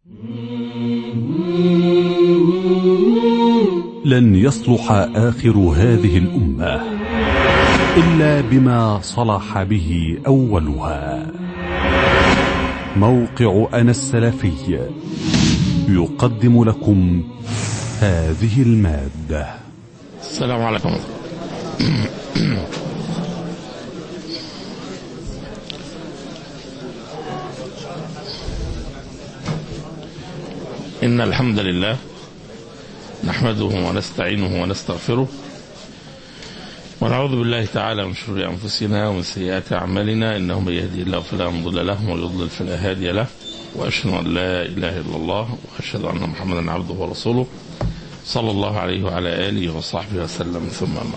لن يصلح آخر هذه الأمة إلا بما صلح به أولها موقع أنا السلفي يقدم لكم هذه المادة السلام عليكم إن الحمد لله نحمده ونستعينه ونستغفره ونعوذ بالله تعالى من شرور أنفسنا ومن سيئات أعمالنا إنه من يهدي الله فلا مضل له ومن يضلل فلا هادي له وأشهد أن لا إله إلا الله وأشهد أن محمدا عبده ورسوله صلى الله عليه وعلى آله وصحبه وسلم ثم أما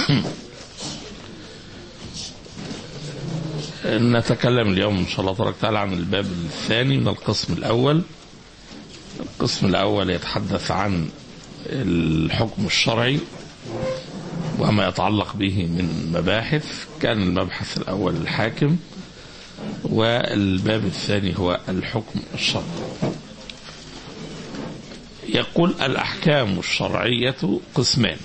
نتكلم اليوم إن شاء الله تبارك وتعالى عن الباب الثاني من القسم الأول القسم الأول يتحدث عن الحكم الشرعي وما يتعلق به من مباحث كان المبحث الأول الحاكم والباب الثاني هو الحكم الشرعي يقول الأحكام الشرعية قسمان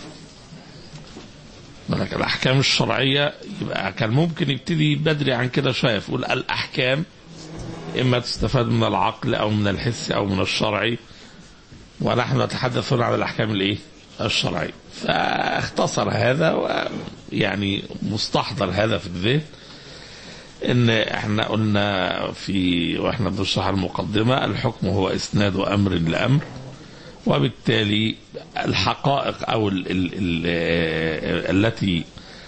ملك الأحكام الشرعية يبقى كان ممكن يبتدي بدري عن كده شوية يقول الأحكام إما تستفاد من العقل أو من الحس أو من الشرعي ونحن نتحدث هنا عن الأحكام الإيه؟ الشرعية فاختصر هذا ويعني مستحضر هذا في الذهن ان احنا قلنا في واحنا بنشرح المقدمه الحكم هو اسناد امر لامر وبالتالي الحقائق او ال ال ال التي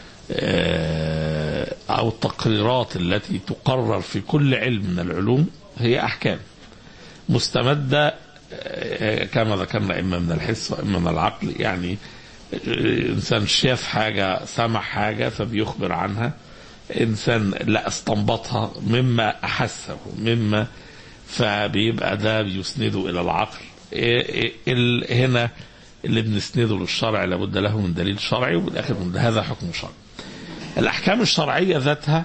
او التقريرات التي تقرر في كل علم من العلوم هي احكام مستمده كما ذكرنا اما من الحس واما من العقل يعني انسان شاف حاجه سمع حاجه فبيخبر عنها انسان لا استنبطها مما احسه مما فبيبقى ده بيسنده الى العقل هنا اللي بنسنده للشرع لابد له من دليل شرعي وبالاخر من هذا حكم شرعي الاحكام الشرعيه ذاتها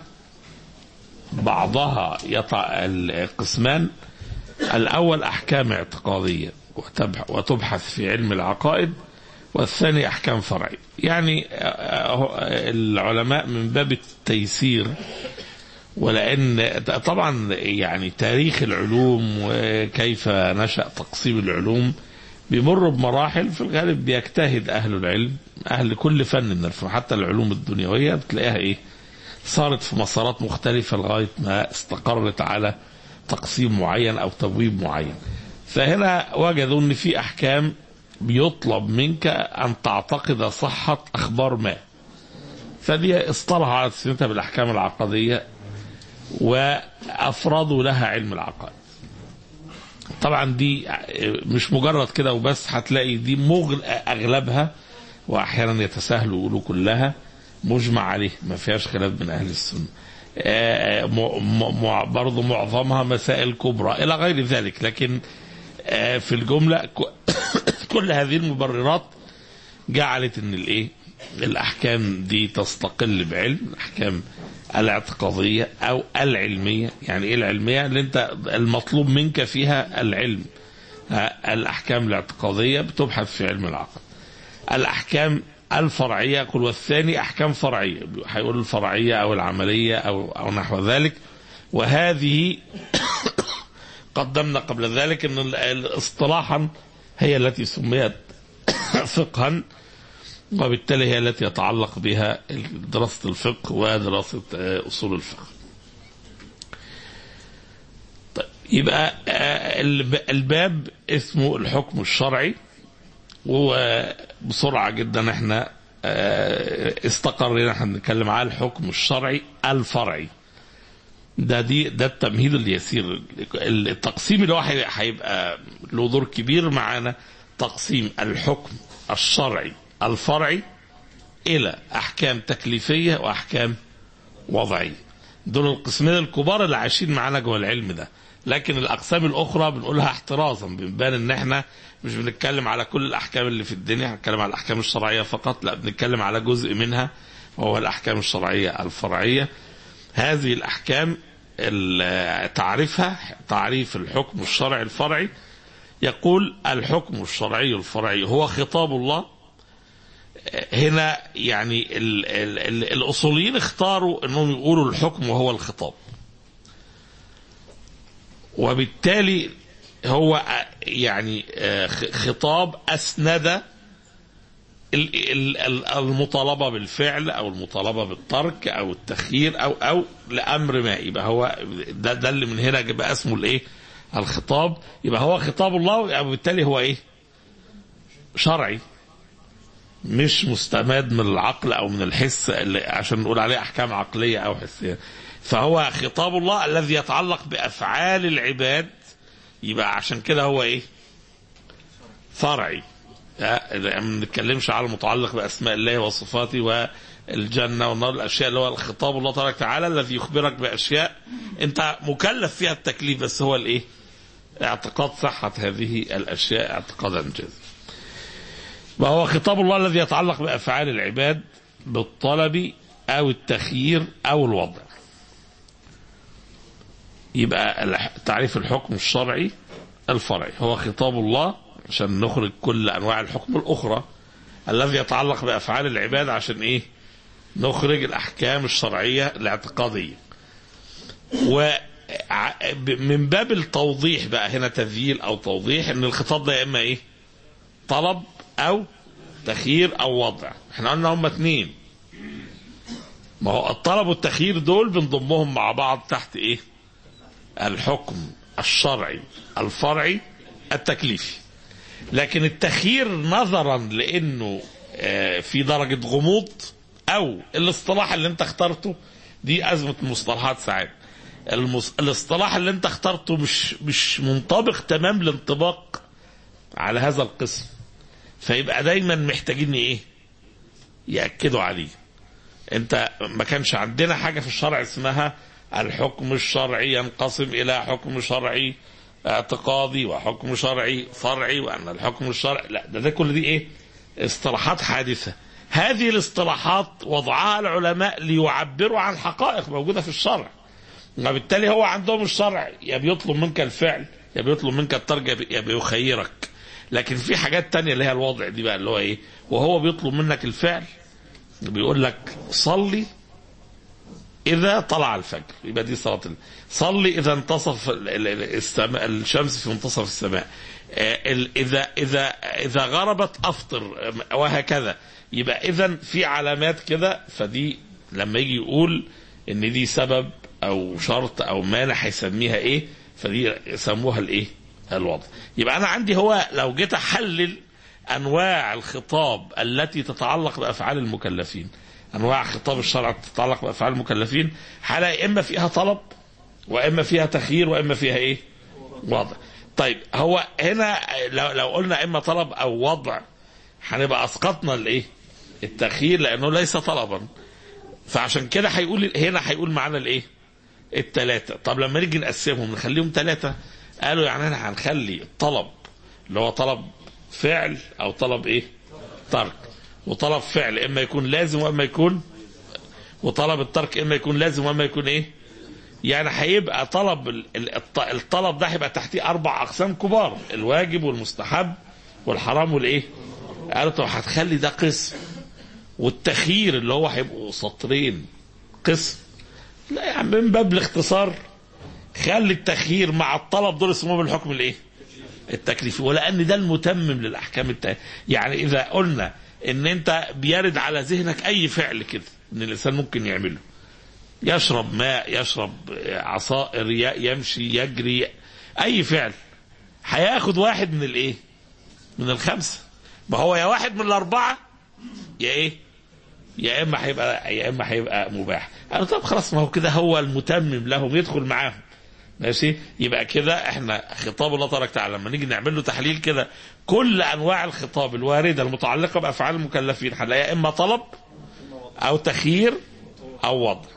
بعضها يطع القسمان الأول أحكام اعتقادية وتبحث في علم العقائد والثاني أحكام فرعية يعني العلماء من باب التيسير ولأن طبعا يعني تاريخ العلوم وكيف نشأ تقسيم العلوم بيمر بمراحل في الغالب بيجتهد أهل العلم أهل كل فن من الفن حتى العلوم الدنيوية بتلاقيها إيه صارت في مسارات مختلفة لغاية ما استقرت على تقسيم معين او تبويب معين فهنا وجدوا ان في احكام بيطلب منك ان تعتقد صحة اخبار ما فدي اصطلحوا على تسميتها بالاحكام العقدية وافرضوا لها علم العقائد طبعا دي مش مجرد كده وبس هتلاقي دي مغل اغلبها واحيانا يتساهلوا يقولوا كلها مجمع عليه ما فيهاش خلاف بين اهل السنه برضو معظمها مسائل كبرى إلى غير ذلك لكن في الجملة كل هذه المبررات جعلت ان الايه الاحكام دي تستقل بعلم الاحكام الاعتقاديه او العلميه يعني ايه العلميه اللي انت المطلوب منك فيها العلم الاحكام الاعتقاديه بتبحث في علم العقل الاحكام الفرعية يقول والثاني أحكام فرعية هيقول الفرعية أو العملية أو, أو نحو ذلك وهذه قدمنا قبل ذلك أن اصطلاحا هي التي سميت فقها وبالتالي هي التي يتعلق بها دراسة الفقه ودراسة أصول الفقه طيب يبقى الباب اسمه الحكم الشرعي وبسرعة جدا احنا استقرينا احنا بنتكلم على الحكم الشرعي الفرعي ده دي ده التمهيد اليسير التقسيم اللي هو هيبقى له دور كبير معانا تقسيم الحكم الشرعي الفرعي الى احكام تكليفيه واحكام وضعيه دول القسمين الكبار اللي عايشين معانا جوه العلم ده لكن الاقسام الاخرى بنقولها احترازا بنبان ان احنا مش بنتكلم على كل الاحكام اللي في الدنيا بنتكلم على الاحكام الشرعيه فقط لا بنتكلم على جزء منها وهو الاحكام الشرعيه الفرعيه هذه الاحكام ال- تعريفها تعريف الحكم الشرعي الفرعي يقول الحكم الشرعي الفرعي هو خطاب الله هنا يعني ال ال ال الاصوليين اختاروا انهم يقولوا الحكم وهو الخطاب وبالتالي هو يعني آه، خ- خطاب اسند ال- ال- ال- المطالبه بالفعل او المطالبه بالترك او التخيير او او لامر ما يبقى هو ده ده اللي من هنا يبقى اسمه الايه؟ الخطاب يبقى هو خطاب الله وبالتالي هو ايه؟ شرعي مش مستمد من العقل او من الحس اللي عشان نقول عليه احكام عقليه او حسيه فهو خطاب الله الذي يتعلق بافعال العباد يبقى عشان كده هو ايه فرعي ها، ما بنتكلمش على المتعلق باسماء الله وصفاته والجنه والنار الاشياء اللي هو الخطاب الله تبارك وتعالى الذي يخبرك باشياء انت مكلف فيها التكليف بس هو الايه اعتقاد صحه هذه الاشياء اعتقادا جازما وهو خطاب الله الذي يتعلق بافعال العباد بالطلب او التخيير او الوضع يبقى الح- تعريف الحكم الشرعي الفرعي هو خطاب الله عشان نخرج كل انواع الحكم الاخرى الذي يتعلق بافعال العباد عشان ايه نخرج الاحكام الشرعيه الاعتقاديه ومن باب التوضيح بقى هنا تذييل او توضيح ان الخطاب ده يا اما ايه طلب او تخيير او وضع احنا قلنا هم اتنين ما هو الطلب والتخيير دول بنضمهم مع بعض تحت ايه الحكم الشرعي الفرعي التكليفي لكن التخيير نظرا لانه آه، في درجه غموض او الاصطلاح اللي انت اخترته دي ازمه المصطلحات ساعات المص... الاصطلاح اللي انت اخترته مش مش منطبق تمام الانطباق على هذا القسم فيبقى دايما محتاجين ايه ياكدوا عليه انت ما كانش عندنا حاجه في الشرع اسمها الحكم الشرعي ينقسم الى حكم شرعي اعتقادي وحكم شرعي فرعي وان الحكم الشرعي لا ده, ده كل دي ايه اصطلاحات حادثه هذه الاصطلاحات وضعها العلماء ليعبروا عن حقائق موجوده في الشرع وبالتالي هو عندهم الشرع يا بيطلب منك الفعل يا بيطلب منك الترك يا بي- يا بيخيرك لكن في حاجات تانية اللي هي الوضع دي بقى اللي هو ايه وهو بيطلب منك الفعل بيقول لك صلي إذا طلع الفجر يبقى دي صلاة ال- صلي إذا انتصف ال- ال- السماء الشمس في منتصف السماء آه، ال- إذا إذا إذا غربت أفطر آه، وهكذا يبقى إذا في علامات كده فدي لما يجي يقول إن دي سبب أو شرط أو مانع هيسميها إيه فدي يسموها الإيه الوضع يبقى أنا عندي هو لو جيت أحلل أنواع الخطاب التي تتعلق بأفعال المكلفين انواع خطاب الشرع تتعلق بافعال المكلفين حاله اما فيها طلب واما فيها تخيير واما فيها ايه؟ وضع. طيب هو هنا لو, لو قلنا اما طلب او وضع هنبقى اسقطنا الايه؟ التخيير لانه ليس طلبا. فعشان كده هيقول هنا هيقول معانا الايه؟ الثلاثه. طب لما نيجي نقسمهم نخليهم ثلاثه قالوا يعني احنا هنخلي الطلب اللي هو طلب فعل او طلب ايه؟ ترك. وطلب فعل اما يكون لازم واما يكون وطلب الترك اما يكون لازم واما يكون ايه يعني هيبقى طلب ال- ال- الط- الطلب ده هيبقى تحتيه اربع اقسام كبار الواجب والمستحب والحرام والايه قالوا طب هتخلي ده قسم والتخيير اللي هو هيبقوا سطرين قسم لا يا عم من باب الاختصار خلي التخيير مع الطلب دول اسمهم الحكم الايه التكليفي ولان ده المتمم للاحكام الت... يعني اذا قلنا ان انت بيرد على ذهنك اي فعل كده ان الانسان ممكن يعمله يشرب ماء يشرب عصائر ي- يمشي يجري اي فعل هياخد واحد من الايه من الخمسه ما هو يا واحد من الاربعه يا ايه يا اما هيبقى يا اما هيبقى مباح انا طب خلاص ما هو كده هو المتمم لهم يدخل معاهم ماشي يبقى كده احنا خطاب الله تبارك وتعالى لما نيجي نعمل له تحليل كده كل انواع الخطاب الوارده المتعلقه بافعال المكلفين هنلاقيها اما طلب او تخيير او وضع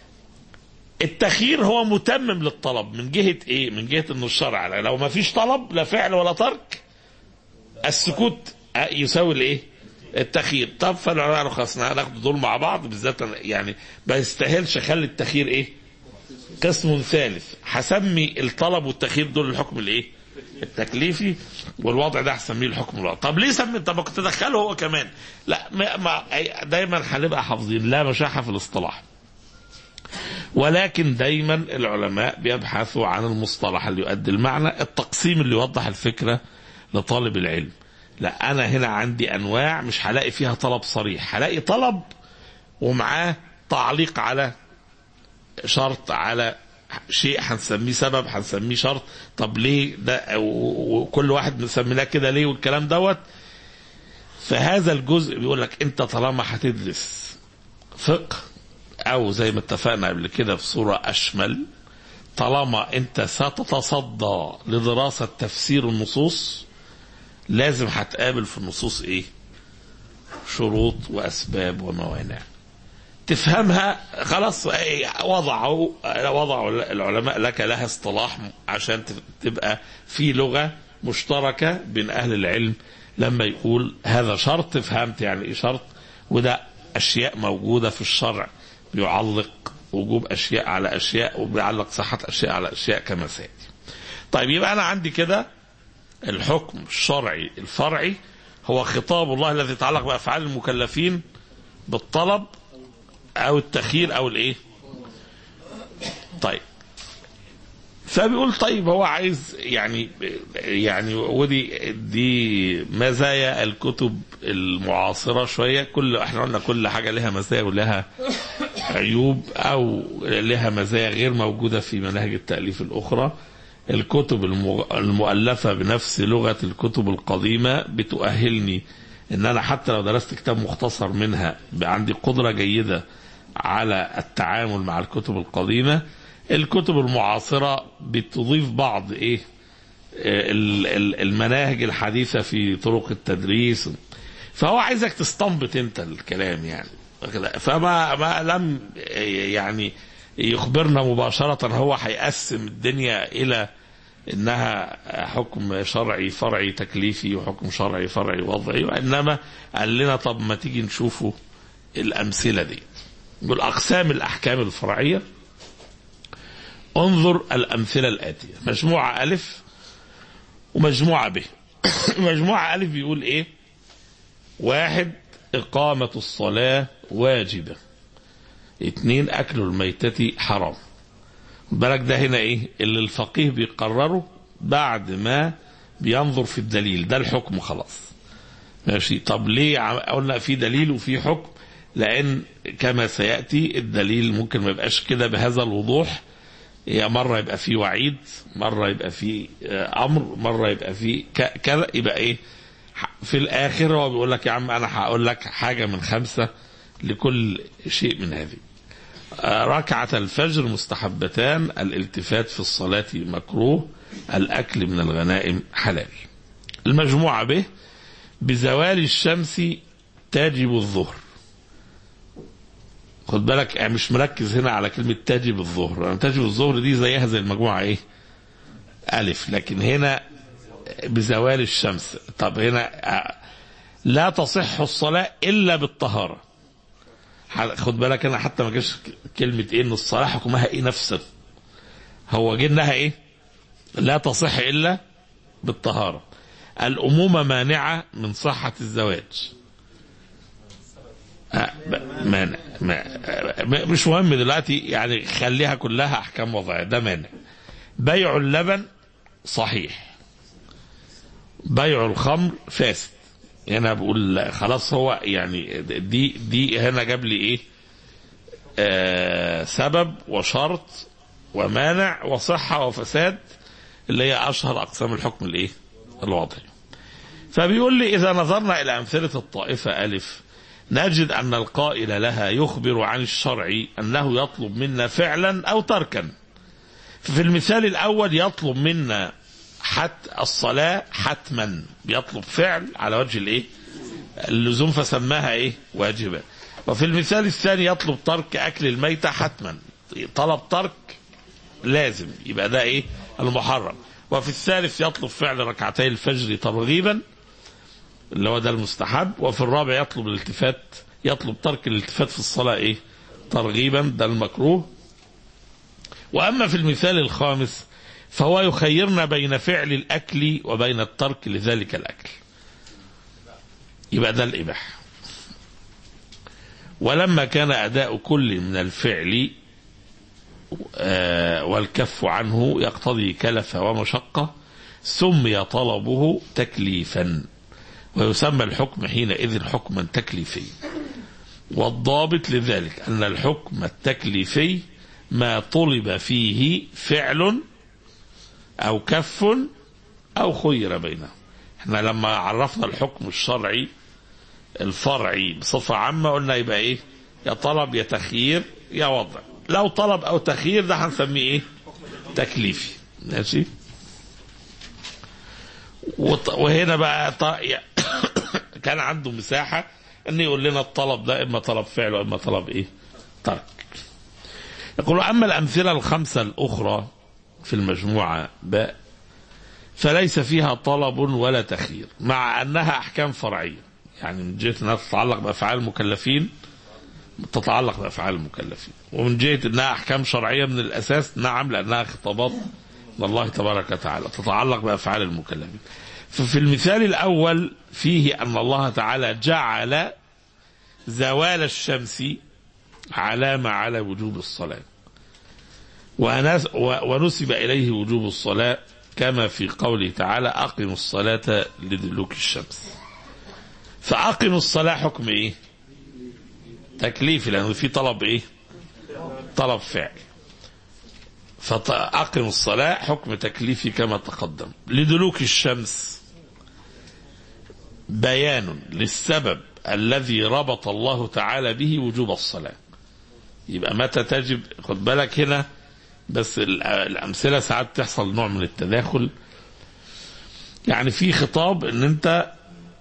التخيير هو متمم للطلب من جهه ايه من جهه انه الشرع لو ما فيش طلب لا فعل ولا ترك السكوت يساوي الايه التخيير طب فالعلماء قالوا خلاص هناخد دول مع بعض بالذات يعني ما يستاهلش اخلي التخيير ايه قسم ثالث هسمي الطلب والتخيير دول الحكم الايه التكليفي والوضع ده هسميه الحكم الوضع طب ليه سمي طب ما كنت تدخله هو كمان لا ما ما دايما هنبقى حافظين لا مشاحه في الاصطلاح ولكن دايما العلماء بيبحثوا عن المصطلح اللي يؤدي المعنى التقسيم اللي يوضح الفكره لطالب العلم لا انا هنا عندي انواع مش هلاقي فيها طلب صريح هلاقي طلب ومعاه تعليق على شرط على شيء هنسميه سبب هنسميه شرط طب ليه ده وكل واحد مسميناه كده ليه والكلام دوت فهذا الجزء بيقول لك انت طالما هتدرس فقه او زي ما اتفقنا قبل كده في صوره اشمل طالما انت ستتصدى لدراسه تفسير النصوص لازم هتقابل في النصوص ايه شروط واسباب وموانع تفهمها خلاص وضعوا وضعوا العلماء لك لها اصطلاح عشان تبقى في لغه مشتركه بين اهل العلم لما يقول هذا شرط فهمت يعني ايه شرط وده اشياء موجوده في الشرع بيعلق وجوب اشياء على اشياء وبيعلق صحه اشياء على اشياء كما سياتي. طيب يبقى انا عندي كده الحكم الشرعي الفرعي هو خطاب الله الذي يتعلق بافعال المكلفين بالطلب او التخيير او الايه طيب فبيقول طيب هو عايز يعني يعني ودي دي مزايا الكتب المعاصرة شوية كل احنا قلنا كل حاجة لها مزايا ولها عيوب او لها مزايا غير موجودة في مناهج التأليف الأخرى الكتب المؤلفة بنفس لغة الكتب القديمة بتؤهلني ان انا حتى لو درست كتاب مختصر منها عندي قدرة جيدة على التعامل مع الكتب القديمة الكتب المعاصرة بتضيف بعض ايه المناهج الحديثة في طرق التدريس فهو عايزك تستنبط انت الكلام يعني فما ما لم يعني يخبرنا مباشرة هو هيقسم الدنيا إلى إنها حكم شرعي فرعي تكليفي وحكم شرعي فرعي وضعي وإنما قال لنا طب ما تيجي نشوفوا الأمثلة دي يقول أقسام الأحكام الفرعية انظر الأمثلة الآتية مجموعة ألف ومجموعة ب مجموعة ألف بيقول إيه واحد إقامة الصلاة واجبة اتنين أكل الميتة حرام بالك ده هنا إيه اللي الفقيه بيقرره بعد ما بينظر في الدليل ده الحكم خلاص ماشي طب ليه قلنا في دليل وفي حكم لأن كما سيأتي الدليل ممكن ما يبقاش كده بهذا الوضوح يا مرة يبقى فيه وعيد مرة يبقى فيه أمر مرة يبقى فيه كذا يبقى إيه في الآخر هو بيقول لك يا عم أنا هقول لك حاجة من خمسة لكل شيء من هذه ركعة الفجر مستحبتان الالتفات في الصلاة مكروه الأكل من الغنائم حلال المجموعة به بزوال الشمس تجب الظهر خد بالك يعني مش مركز هنا على كلمة تجب الظهر يعني تجب الظهر دي زيها زي المجموعة ايه ألف لكن هنا بزوال الشمس طب هنا لا تصح الصلاة إلا بالطهارة خد بالك هنا حتى ما جاش كلمة ايه ان الصلاة حكمها ايه نفسا هو جه انها ايه لا تصح الا بالطهارة الأمومة مانعة من صحة الزواج آه مانع ما مش مهم دلوقتي يعني خليها كلها أحكام وضعية ده مانع بيع اللبن صحيح بيع الخمر فاسد هنا بقول خلاص هو يعني دي دي هنا جاب لي ايه آه سبب وشرط ومانع وصحة وفساد اللي هي أشهر أقسام الحكم الإيه؟ الوضعي. فبيقول لي إذا نظرنا إلى أمثلة الطائفة ألف نجد أن القائل لها يخبر عن الشرع أنه يطلب منا فعلا أو تركا. في المثال الأول يطلب منا حت الصلاة حتما بيطلب فعل على وجه الإيه؟ اللزوم فسماها إيه؟ واجبة. وفي المثال الثاني يطلب ترك أكل الميتة حتما. طلب ترك لازم يبقى ده ايه المحرم وفي الثالث يطلب فعل ركعتي الفجر ترغيبا اللي هو ده المستحب وفي الرابع يطلب الالتفات يطلب ترك الالتفات في الصلاة ايه ترغيبا ده المكروه وأما في المثال الخامس فهو يخيرنا بين فعل الأكل وبين الترك لذلك الأكل يبقى ده الإباحة ولما كان أداء كل من الفعل آه، والكف عنه يقتضي كلفة ومشقة سمي طلبه تكليفا ويسمى الحكم حينئذ حكما تكليفيا والضابط لذلك أن الحكم التكليفي ما طلب فيه فعل أو كف أو خير بينهم احنا لما عرفنا الحكم الشرعي الفرعي بصفة عامة قلنا يبقى ايه يا طلب يا تخيير يا وضع لو طلب او تخيير ده هنسميه ايه تكليفي ماشي وط- وهنا بقى ط- يا- كان عنده مساحة ان يقول لنا الطلب ده اما طلب فعل واما طلب ايه ترك يقول اما الامثلة الخمسة الاخرى في المجموعة باء فليس فيها طلب ولا تخيير مع انها احكام فرعيه يعني من جهه انها تتعلق بافعال المكلفين تتعلق بافعال المكلفين ومن جهه انها احكام شرعيه من الاساس نعم لانها خطابات من الله تبارك وتعالى تتعلق بافعال المكلفين ففي المثال الاول فيه ان الله تعالى جعل زوال الشمس علامه على وجوب الصلاه ونس و- ونسب إليه وجوب الصلاة كما في قوله تعالى أقم الصلاة لدلوك الشمس فأقم الصلاة حكم إيه تكليفي لأنه في طلب إيه طلب فعل فأقم الصلاة حكم تكليفي كما تقدم لدلوك الشمس بيان للسبب الذي ربط الله تعالى به وجوب الصلاة يبقى متى تجب خد بالك هنا بس ال- الأمثلة ساعات تحصل نوع من التداخل يعني في خطاب ان انت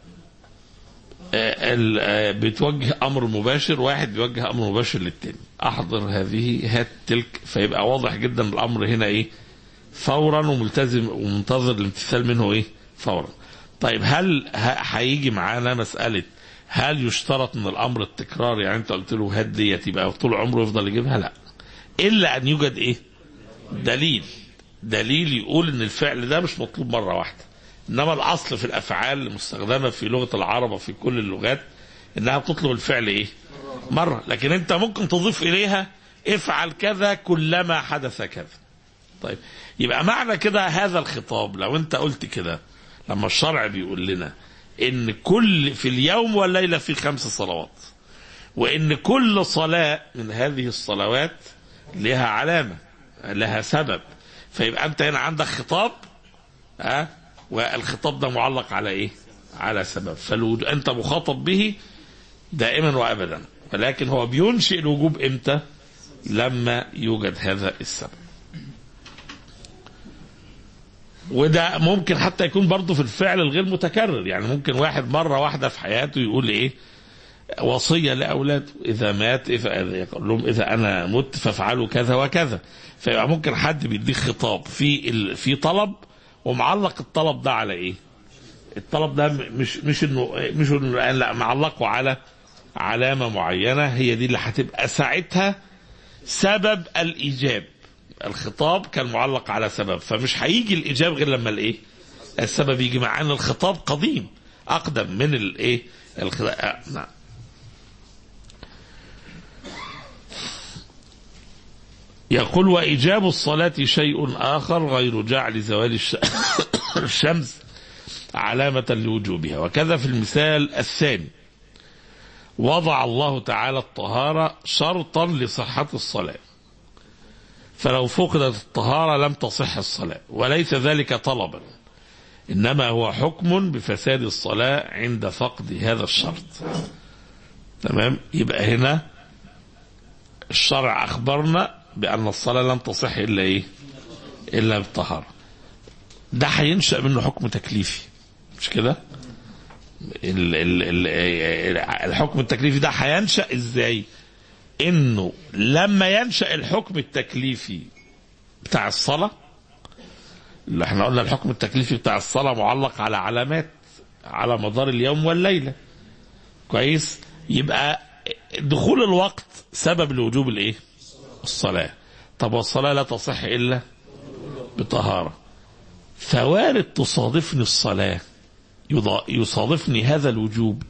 آه، ال- آه، بتوجه امر مباشر واحد بيوجه امر مباشر للتاني احضر هذه هات تلك فيبقى واضح جدا الامر هنا ايه فورا وملتزم ومنتظر الامتثال منه ايه فورا طيب هل ه- هيجي معانا مسألة هل يشترط من الامر التكرار يعني انت قلت له هات ديت يبقى طول عمره يفضل يجيبها لا الا ان يوجد ايه دليل دليل يقول ان الفعل ده مش مطلوب مره واحده انما الاصل في الافعال المستخدمه في لغه العرب وفي كل اللغات انها بتطلب الفعل ايه مره لكن انت ممكن تضيف اليها افعل كذا كلما حدث كذا طيب يبقى معنى كده هذا الخطاب لو انت قلت كده لما الشرع بيقول لنا ان كل في اليوم والليله في خمس صلوات وان كل صلاه من هذه الصلوات لها علامه لها سبب فيبقى انت هنا عندك خطاب ها والخطاب ده معلق على ايه على سبب فالوجود انت مخاطب به دائما وابدا ولكن هو بينشئ الوجوب امتى لما يوجد هذا السبب وده ممكن حتى يكون برضه في الفعل الغير متكرر يعني ممكن واحد مرة واحدة في حياته يقول ايه وصية لأولاده إذا مات إذا يقول لهم إذا أنا مت فافعلوا كذا وكذا فيبقى ممكن حد بيديك خطاب في ال... في طلب ومعلق الطلب ده على إيه؟ الطلب ده مش مش إنه مش إنه لا معلقه على علامة معينة هي دي اللي هتبقى ساعتها سبب الإيجاب الخطاب كان معلق على سبب فمش هيجي الإيجاب غير لما الإيه؟ السبب يجي مع أن الخطاب قديم أقدم من الإيه؟ الخ... آه، نعم يقول وإيجاب الصلاة شيء آخر غير جعل زوال الش... الشمس علامة لوجوبها وكذا في المثال الثاني وضع الله تعالى الطهارة شرطا لصحة الصلاة فلو فقدت الطهارة لم تصح الصلاة وليس ذلك طلبا إنما هو حكم بفساد الصلاة عند فقد هذا الشرط تمام يبقى هنا الشرع أخبرنا بأن الصلاة لن تصح إلا إيه إلا بالطهارة ده هينشأ منه حكم تكليفي مش كده ال ال ال الحكم التكليفي ده هينشأ إزاي إنه لما ينشأ الحكم التكليفي بتاع الصلاة اللي احنا قلنا الحكم التكليفي بتاع الصلاة معلق على علامات على مدار اليوم والليلة كويس يبقى دخول الوقت سبب لوجوب الايه الصلاة طب والصلاة لا تصح إلا بطهارة فوارد تصادفني الصلاة يضا- يصادفني هذا الوجوب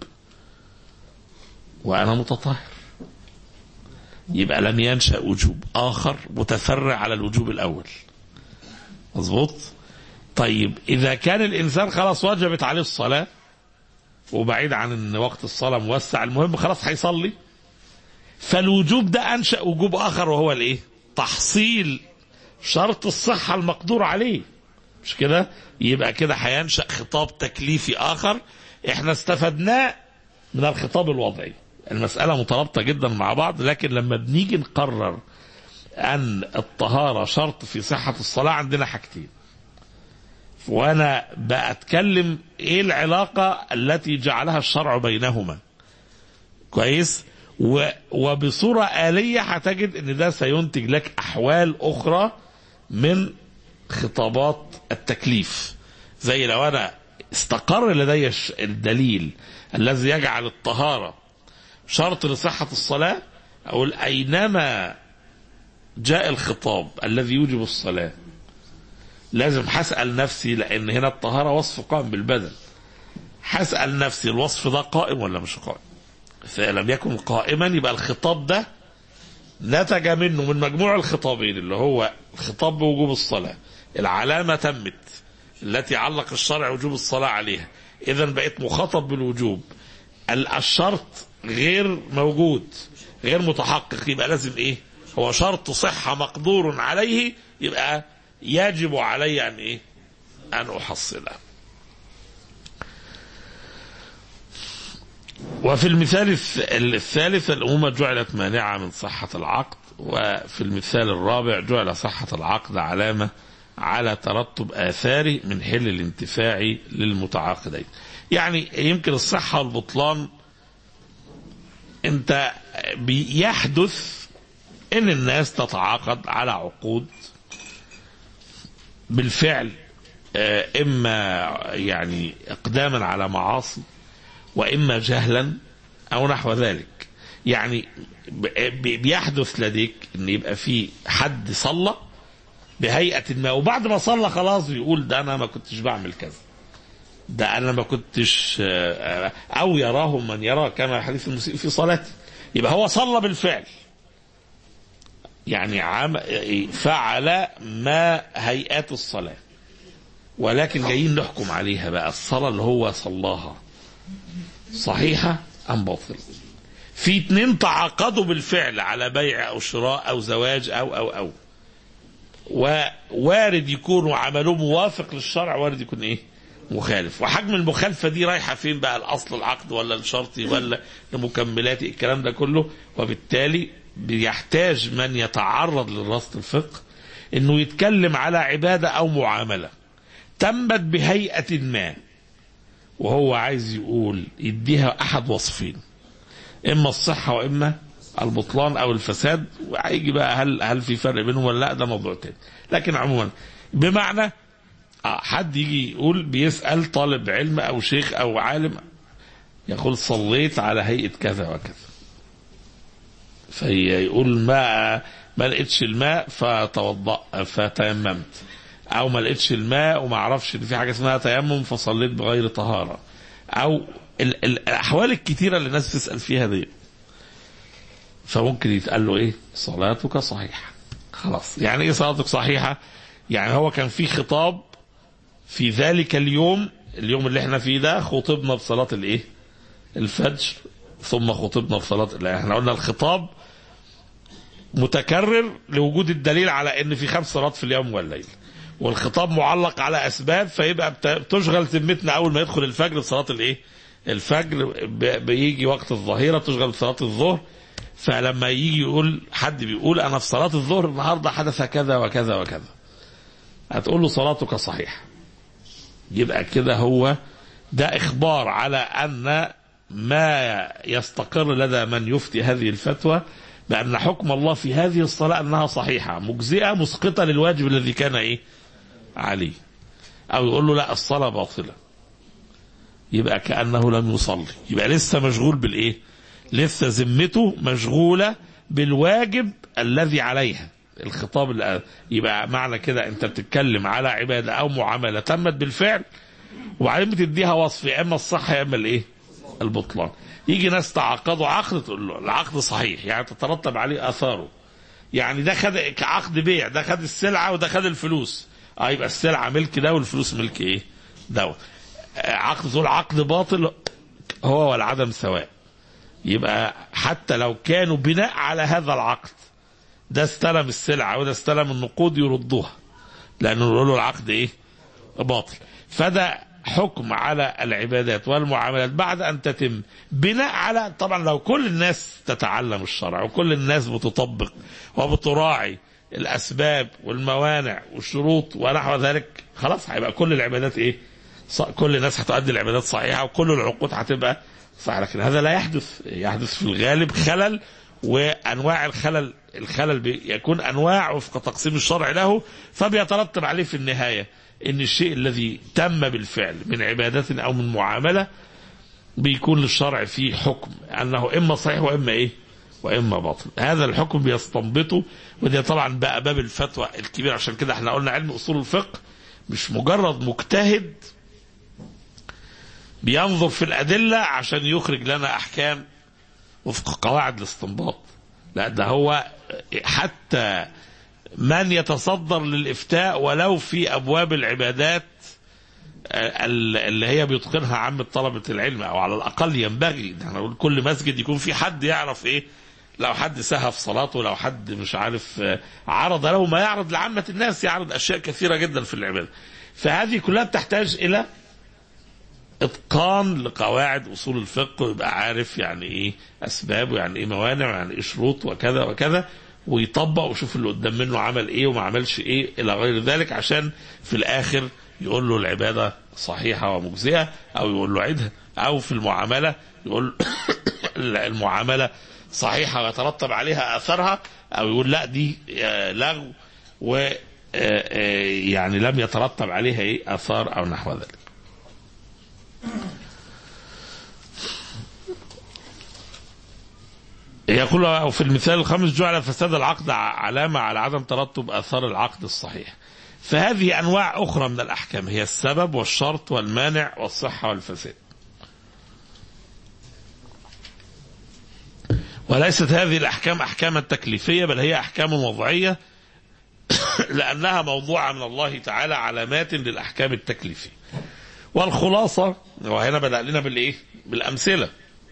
وأنا متطهر يبقى لم ينشأ وجوب آخر متفرع على الوجوب الأول مظبوط طيب إذا كان الإنسان خلاص وجبت عليه الصلاة وبعيد عن ان وقت الصلاه موسع المهم خلاص هيصلي فالوجوب ده انشا وجوب اخر وهو الايه تحصيل شرط الصحه المقدور عليه مش كده يبقى كده هينشا خطاب تكليفي اخر احنا استفدناه من الخطاب الوضعي المساله مترابطه جدا مع بعض لكن لما بنيجي نقرر ان الطهاره شرط في صحه الصلاه عندنا حاجتين وانا بتكلم ايه العلاقه التي جعلها الشرع بينهما كويس و وبصوره اليه هتجد ان ده سينتج لك احوال اخرى من خطابات التكليف زي لو انا استقر لدي الش- الدليل الذي يجعل الطهاره شرط لصحه الصلاه اقول اينما جاء الخطاب الذي يوجب الصلاه لازم هسأل نفسي لأن هنا الطهارة وصف قائم بالبدن هسأل نفسي الوصف ده قائم ولا مش قائم فلم يكن قائما يبقى الخطاب ده نتج منه من مجموع الخطابين اللي هو الخطاب بوجوب الصلاة العلامة تمت التي علق الشرع وجوب الصلاة عليها إذا بقيت مخاطب بالوجوب ال- الشرط غير موجود غير متحقق يبقى لازم ايه هو شرط صحة مقدور عليه يبقى يجب علي ان ايه ان احصله وفي المثال الث- الثالث الأمومة جعلت مانعة من صحة العقد وفي المثال الرابع جعل صحة العقد علامة على ترتب آثاره من حل الانتفاع للمتعاقدين يعني يمكن الصحة والبطلان انت بيحدث ان الناس تتعاقد على عقود بالفعل آه، اما يعني اقداما على معاصي واما جهلا او نحو ذلك يعني ب- ب- بيحدث لديك ان يبقى في حد صلى بهيئه ما وبعد ما صلى خلاص بيقول ده انا ما كنتش بعمل كذا ده انا ما كنتش آه، آه، او يراه من يرى كما حديث المسيء في صلاته يبقى هو صلى بالفعل يعني عم فعل ما هيئات الصلاه ولكن جايين نحكم عليها بقى الصلاه اللي هو صلاها صحيحة أم باطلة في اتنين تعاقدوا بالفعل على بيع أو شراء أو زواج أو أو أو ووارد يكونوا عملوه موافق للشرع وارد يكون إيه مخالف وحجم المخالفة دي رايحة فين بقى الأصل العقد ولا الشرطي ولا المكملات الكلام ده كله وبالتالي بيحتاج من يتعرض للرصد الفقه انه يتكلم على عبادة او معاملة تمت بهيئة ما وهو عايز يقول يديها احد وصفين اما الصحه واما البطلان او الفساد وهيجي بقى هل هل في فرق بينهم ولا لا ده موضوع تاني لكن عموما بمعنى آه، حد يجي يقول بيسال طالب علم او شيخ او عالم يقول صليت على هيئه كذا وكذا فيقول ما ما لقيتش الماء فتوضأ فتيممت او ما لقيتش الماء وما اعرفش ان في حاجه اسمها تيمم فصليت بغير طهاره او ال- ال- الاحوال الكتيره اللي الناس تسال فيها دي فممكن يتقال له ايه صلاتك صحيحه خلاص يعني ايه صلاتك صحيحه يعني هو كان في خطاب في ذلك اليوم اليوم اللي احنا فيه ده خطبنا بصلاه الايه الفجر ثم خطبنا بصلاه لا احنا قلنا الخطاب متكرر لوجود الدليل على ان في خمس صلوات في اليوم والليل والخطاب معلق على اسباب فيبقى بت- بتشغل ذمتنا اول ما يدخل الفجر بصلاه الايه؟ الفجر ب- بيجي وقت الظهيره تشغل بصلاه الظهر فلما يجي يقول حد بيقول انا في صلاه الظهر النهارده حدث كذا وكذا وكذا هتقول له صلاتك صحيحه يبقى كده هو ده اخبار على ان ما يستقر لدى من يفتي هذه الفتوى بان حكم الله في هذه الصلاه انها صحيحه مجزئه مسقطه للواجب الذي كان ايه عليه او يقول له لا الصلاه باطله يبقى كانه لم يصلي يبقى لسه مشغول بالايه لسه ذمته مشغوله بالواجب الذي عليها الخطاب اللي يبقى معنى كده انت بتتكلم على عباده او معامله تمت بالفعل وبعدين بتديها وصف يا اما الصحه يا اما الايه؟ البطلان. يجي ناس تعاقدوا عقد تقول له العقد صحيح يعني تترتب عليه اثاره. يعني ده خد كعقد بيع ده خد السلعه وده خد الفلوس. اه يبقى السلعه ملك ده والفلوس ملك ايه؟ ده عقد تقول عقد باطل هو والعدم سواء. يبقى حتى لو كانوا بناء على هذا العقد ده استلم السلعه وده استلم النقود يردوها. لانه يقول له العقد ايه؟ باطل. فده حكم على العبادات والمعاملات بعد ان تتم بناء على طبعا لو كل الناس تتعلم الشرع وكل الناس بتطبق وبتراعي الاسباب والموانع والشروط ونحو ذلك خلاص هيبقى كل العبادات ايه؟ كل الناس هتؤدي العبادات صحيحه وكل العقود هتبقى صحيحه لكن هذا لا يحدث يحدث في الغالب خلل وانواع الخلل الخلل يكون انواع وفق تقسيم الشرع له فبيترتب عليه في النهايه ان الشيء الذي تم بالفعل من عبادة او من معاملة بيكون للشرع فيه حكم انه اما صحيح واما ايه واما باطل هذا الحكم بيستنبطه ودي طبعا بقى باب الفتوى الكبير عشان كده احنا قلنا علم اصول الفقه مش مجرد مجتهد بينظر في الادله عشان يخرج لنا احكام وفق قواعد الاستنباط لا ده هو حتى من يتصدر للافتاء ولو في ابواب العبادات اللي هي بيتقنها عامة طلبة العلم او على الاقل ينبغي احنا نقول كل مسجد يكون في حد يعرف ايه لو حد سهى في صلاته لو حد مش عارف عرض له ما يعرض لعامة الناس يعرض اشياء كثيرة جدا في العبادة فهذه كلها بتحتاج الى اتقان لقواعد اصول الفقه ويبقى عارف يعني ايه اسباب ويعني ايه موانع ويعني ايه شروط وكذا وكذا ويطبق ويشوف اللي قدام منه عمل ايه وما عملش ايه الى غير ذلك عشان في الاخر يقول له العباده صحيحه ومجزئه او يقول له عيدها او في المعامله يقول المعامله صحيحه ويترتب عليها اثرها او يقول لا دي لغو و يعني لم يترتب عليها ايه اثار او نحو ذلك. يقول في المثال الخامس جعل فساد العقد علامة على عدم ترتب آثار العقد الصحيح فهذه أنواع أخرى من الأحكام هي السبب والشرط والمانع والصحة والفساد وليست هذه الأحكام أحكاما تكليفية بل هي أحكام وضعية لأنها موضوعة من الله تعالى علامات للأحكام التكليفية والخلاصة وهنا بدأ لنا بالإيه؟ بالأمثلة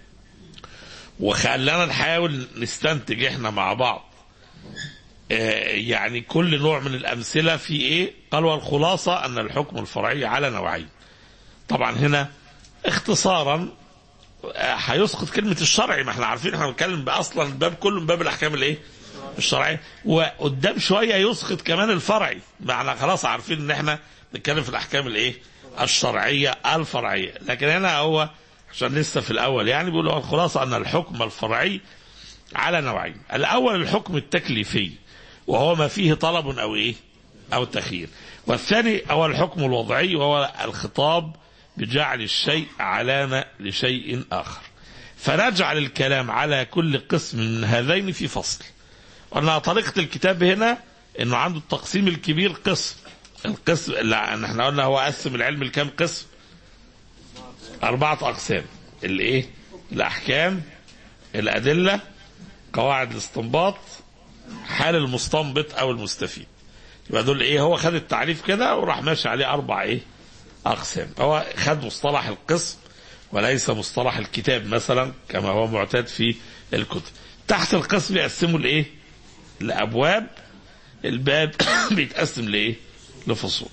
وخلانا نحاول نستنتج احنا مع بعض اه يعني كل نوع من الامثله في ايه؟ قال والخلاصه ان الحكم الفرعي على نوعين. طبعا هنا اختصارا هيسقط اه كلمه الشرعي ما احنا عارفين احنا بنتكلم اصلا الباب كله من باب الاحكام الايه؟ الشرعيه وقدام شويه يسقط كمان الفرعي ما احنا خلاص عارفين ان احنا بنتكلم في الاحكام الايه؟ الشرعيه الفرعيه لكن هنا هو عشان لسه في الاول يعني بيقولوا الخلاصه ان الحكم الفرعي على نوعين الاول الحكم التكليفي وهو ما فيه طلب او ايه او تخيير والثاني هو الحكم الوضعي وهو الخطاب بجعل الشيء علامه لشيء اخر فنجعل الكلام على كل قسم من هذين في فصل قلنا طريقه الكتاب هنا انه عنده التقسيم الكبير قسم القسم لا احنا قلنا هو قسم العلم لكام قسم أربعة أقسام الإيه؟ الأحكام الأدلة قواعد الاستنباط حال المستنبط أو المستفيد يبقى دول إيه هو خد التعريف كده وراح ماشي عليه أربع إيه؟ أقسام هو خد مصطلح القسم وليس مصطلح الكتاب مثلا كما هو معتاد في الكتب تحت القسم يقسموا لإيه؟ لأبواب الباب بيتقسم لإيه؟ لفصول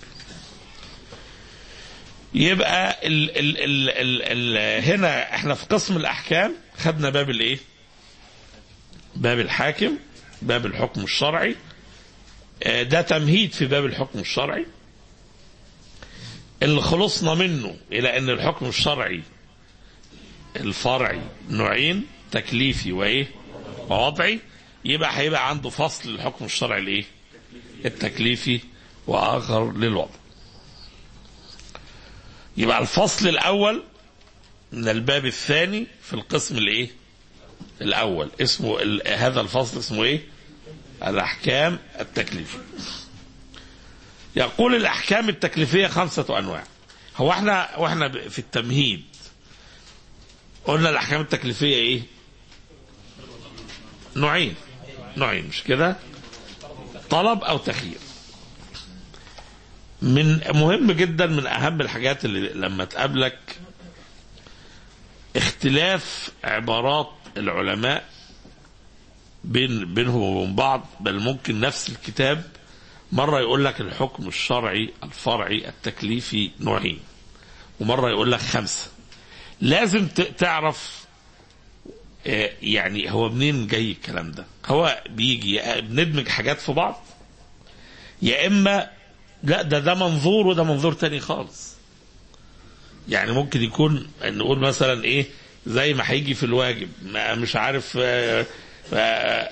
يبقى ال ال ال ال ال هنا احنا في قسم الاحكام خدنا باب الايه؟ باب الحاكم باب الحكم الشرعي ده تمهيد في باب الحكم الشرعي اللي خلصنا منه الى ان الحكم الشرعي الفرعي نوعين تكليفي وايه؟ ووضعي يبقى هيبقى عنده فصل الحكم الشرعي الايه؟ التكليفي واخر للوضع. يبقى الفصل الاول من الباب الثاني في القسم الايه؟ الاول اسمه ال... هذا الفصل اسمه ايه؟ الأحكام التكليفية يقول الأحكام التكليفية خمسة أنواع هو احنا واحنا ب- في التمهيد قلنا الأحكام التكليفية إيه؟ نوعين نوعين مش كده؟ طلب أو تخيير من مهم جدا من أهم الحاجات اللي لما تقابلك اختلاف عبارات العلماء بين بينهم وبين بعض بل ممكن نفس الكتاب مرة يقول لك الحكم الشرعي الفرعي التكليفي نوعين ومرة يقول لك خمسة لازم ت- تعرف آه، يعني هو منين جاي الكلام ده هو بيجي يا بندمج حاجات في بعض يا إما لا ده ده منظور وده منظور تاني خالص يعني ممكن يكون نقول مثلا ايه زي ما هيجي في الواجب ما- مش عارف آه، آه،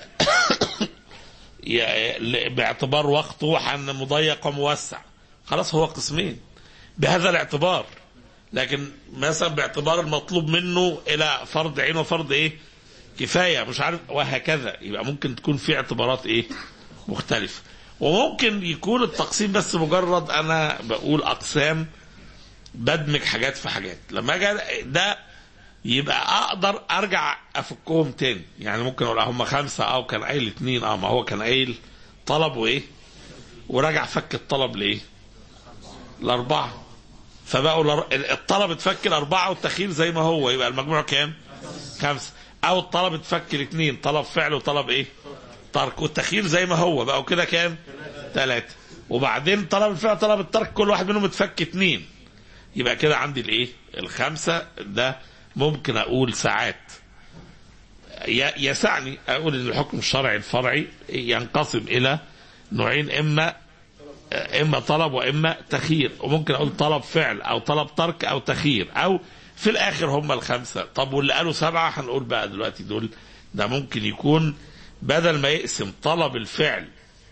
يا- ل- باعتبار وقته حن مضيق وموسع خلاص هو قسمين بهذا الاعتبار لكن مثلا باعتبار المطلوب منه الى فرض عين وفرض ايه كفايه مش عارف وهكذا يبقى ممكن تكون في اعتبارات ايه مختلفه وممكن يكون التقسيم بس مجرد انا بقول اقسام بدمج حاجات في حاجات لما اجي ده يبقى اقدر ارجع افكهم تاني يعني ممكن اقول هم خمسه او كان قايل اتنين اه ما هو كان قايل طلب وايه ورجع فك الطلب لايه الاربعه فبقوا الأر- الطلب اتفك الاربعه والتخيير زي ما هو يبقى المجموع كام خمسه او الطلب اتفك الاثنين طلب فعل وطلب ايه ترك والتخيير زي ما هو بقوا كده كام ثلاثه وبعدين طلب الفعل طلب الترك كل واحد منهم اتفك اثنين يبقى كده عندي الايه الخمسه ده ممكن اقول ساعات ي- يسعني اقول ان الحكم الشرعي الفرعي ينقسم الى نوعين اما اما طلب واما تخيير وممكن اقول طلب فعل او طلب ترك او تخيير او في الاخر هم الخمسه طب واللي قالوا سبعه هنقول بقى دلوقتي دول ده ممكن يكون بدل ما يقسم طلب الفعل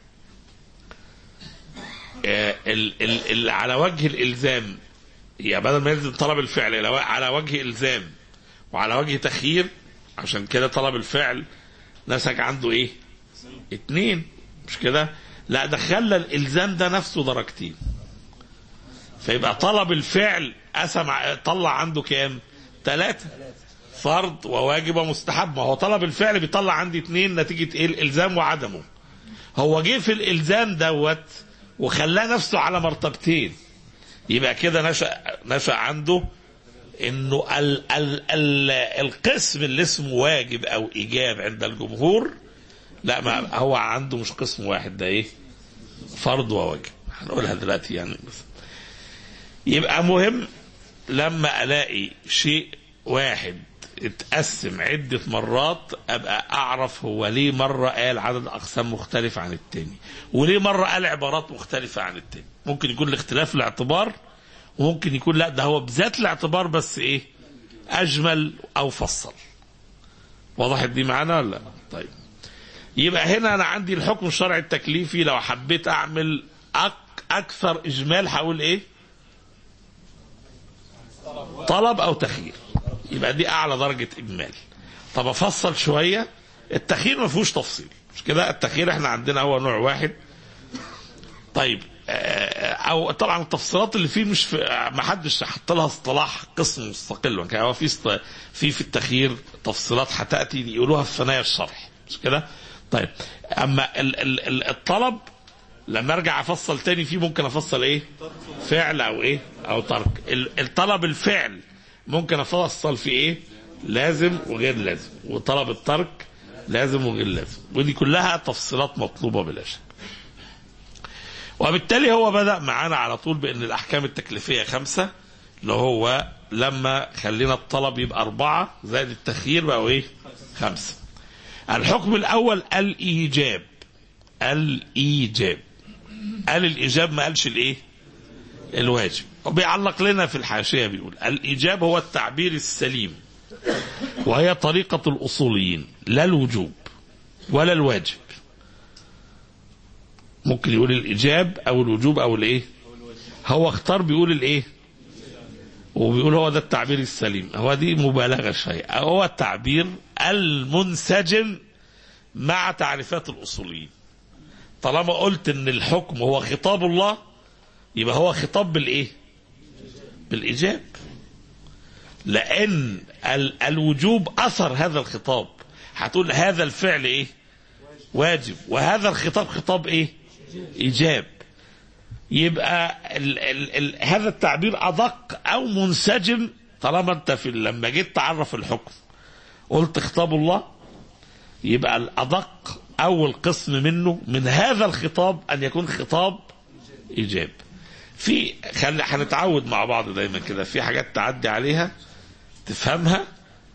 آه، ال ال ال على وجه الالزام يعني بدل ما ينزل طلب الفعل إلى و- على وجه الزام وعلى وجه تخيير عشان كده طلب الفعل نسج عنده ايه اتنين مش كده لا ده خلى الالزام ده نفسه درجتين فيبقى طلب الفعل قسم ع- طلع عنده كام ثلاثة فرض وواجب ومستحب ما هو طلب الفعل بيطلع عندي اتنين نتيجة ايه الالزام وعدمه هو جه في الالزام دوت وخلاه نفسه على مرتبتين يبقى كده نشأ نشأ عنده انه ال ال ال القسم اللي اسمه واجب او ايجاب عند الجمهور لا ما هو عنده مش قسم واحد ده ايه فرض وواجب هنقولها دلوقتي يعني بس يبقى مهم لما الاقي شيء واحد اتقسم عدة مرات ابقى اعرف هو ليه مرة قال عدد اقسام مختلف عن التاني وليه مرة قال عبارات مختلفة عن التاني ممكن يكون الاختلاف الاعتبار وممكن يكون لا ده هو بذات الاعتبار بس ايه اجمل او فصل وضحت دي معانا ولا لا؟ طيب يبقى هنا انا عندي الحكم الشرعي التكليفي لو حبيت اعمل أك اكثر اجمال هقول ايه طلب او تخيير يبقى دي اعلى درجه اجمال طب افصل شويه التخيير ما فيهوش تفصيل مش كده التخيير احنا عندنا هو نوع واحد طيب آه، او طبعا التفصيلات اللي فيه مش في ما حدش حط لها اصطلاح قسم مستقل كان هو في است- في في التخيير تفصيلات هتاتي يقولوها في ثنايا الشرح مش كده طيب اما ال ال ال الطلب لما ارجع افصل تاني فيه ممكن افصل ايه فعل او ايه او ترك ال- الطلب الفعل ممكن افصل في ايه لازم وغير لازم وطلب الترك لازم وغير لازم ودي كلها تفصيلات مطلوبه بلا شك وبالتالي هو بدأ معانا على طول بأن الأحكام التكليفية خمسة اللي هو لما خلينا الطلب يبقى أربعة زائد التخيير بقوا إيه؟ خمسة. الحكم الأول الإيجاب. الإيجاب. قال الإيجاب ما قالش الإيه؟ الواجب. وبيعلق لنا في الحاشية بيقول الإيجاب هو التعبير السليم وهي طريقة الأصوليين لا الوجوب ولا الواجب. ممكن يقول الايجاب او الوجوب او الايه هو اختار بيقول الايه وبيقول هو ده التعبير السليم هو دي مبالغه شويه هو التعبير المنسجم مع تعريفات الاصوليين طالما قلت ان الحكم هو خطاب الله يبقى هو خطاب بالايه بالايجاب لان ال الوجوب اثر هذا الخطاب هتقول هذا الفعل ايه واجب وهذا الخطاب خطاب ايه ايجاب يبقى ال ال ال هذا التعبير ادق او منسجم طالما انت في لما جيت تعرف الحكم قلت خطاب الله يبقى الادق اول قسم منه من هذا الخطاب ان يكون خطاب ايجاب في خلي هنتعود مع بعض دايما كده في حاجات تعدي عليها تفهمها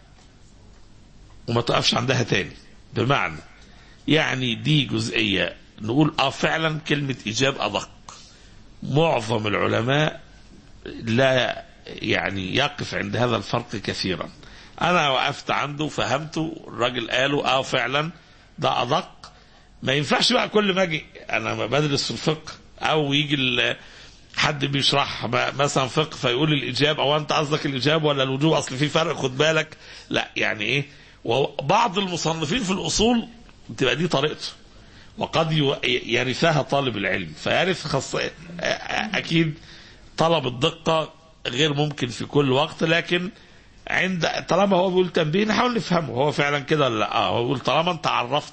وما تقفش عندها تاني بمعنى يعني دي جزئيه نقول اه فعلا كلمه ايجاب ادق معظم العلماء لا يعني يقف عند هذا الفرق كثيرا انا وقفت عنده فهمته الراجل قاله اه فعلا ده ادق ما ينفعش بقى كل ما اجي انا ما بدرس الفقه او يجي ال- حد بيشرح م- مثلا فقه فيقول الاجاب او انت قصدك الاجاب ولا الوجوب اصل في فرق خد بالك لا يعني ايه وبعض المصنفين في الاصول بتبقى دي طريقته وقد يو- يرثها طالب العلم فيرث خاص اكيد طلب الدقه غير ممكن في كل وقت لكن عند طالما هو بيقول تنبيه نحاول نفهمه هو فعلا كده ولا لا اه هو بيقول طالما انت عرفت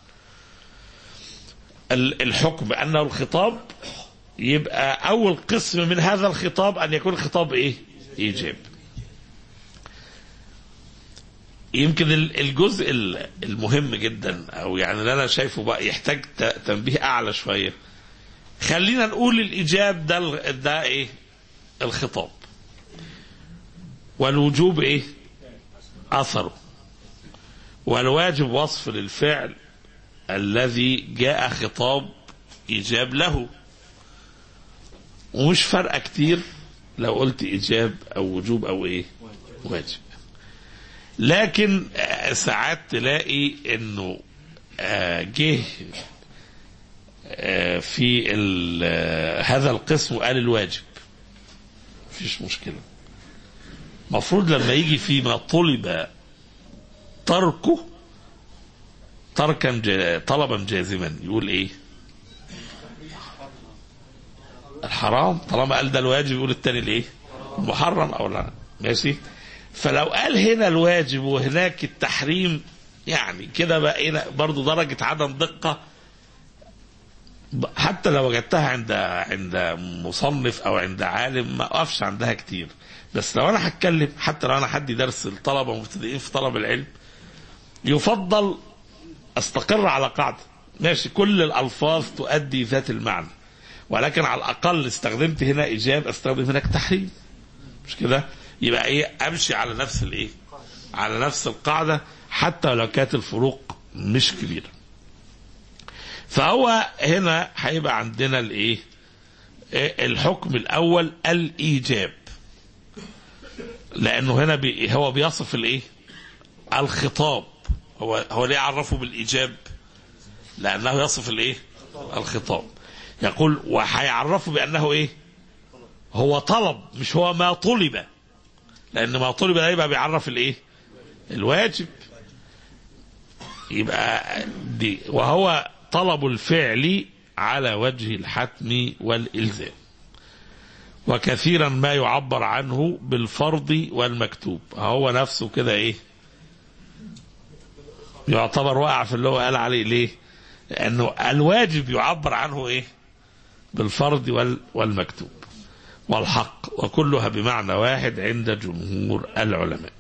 ال- الحكم بانه الخطاب يبقى اول قسم من هذا الخطاب ان يكون خطاب ايه ايجاب يمكن ال- الجزء ال- المهم جدا او يعني اللي انا شايفه بقى يحتاج ت- تنبيه اعلى شويه خلينا نقول الايجاب ده ال- ده ايه الخطاب والوجوب ايه اثره والواجب وصف للفعل الذي جاء خطاب ايجاب له ومش فارقه كتير لو قلت ايجاب او وجوب او ايه واجب لكن آه، ساعات تلاقي انه آه، جه آه، في ال- آه، هذا القسم وقال الواجب مفيش مشكله مفروض لما يجي فيما طلب تركه تركا جا- طلبا جازما يقول ايه الحرام طالما قال ده الواجب يقول التاني الايه المحرم او لا ماشي فلو قال هنا الواجب وهناك التحريم يعني كده بقينا برضو درجة عدم دقة ب- حتى لو وجدتها عند عند مصنف او عند عالم ما اقفش عندها كتير بس لو انا هتكلم حتى لو انا حد درس الطلبه مبتدئين في طلب العلم يفضل استقر على قاعده ماشي كل الالفاظ تؤدي ذات المعنى ولكن على الاقل استخدمت هنا ايجاب استخدم هناك تحريم مش كده يبقى ايه امشي على نفس الايه على نفس القاعده حتى لو كانت الفروق مش كبيره فهو هنا هيبقى عندنا الايه إيه الحكم الاول الايجاب لانه هنا بي هو بيصف الايه الخطاب هو هو ليه عرفه بالايجاب لانه يصف الايه الخطاب يقول وهيعرفه بانه ايه هو طلب مش هو ما طلب لان ما طلب ده يبقى بيعرف الايه الواجب يبقى دي وهو طلب الفعل على وجه الحتم والالزام وكثيرا ما يعبر عنه بالفرض والمكتوب هو نفسه كده ايه يعتبر واقع في اللي هو قال عليه ليه لانه الواجب يعبر عنه ايه بالفرض وال والمكتوب والحق وكلها بمعنى واحد عند جمهور العلماء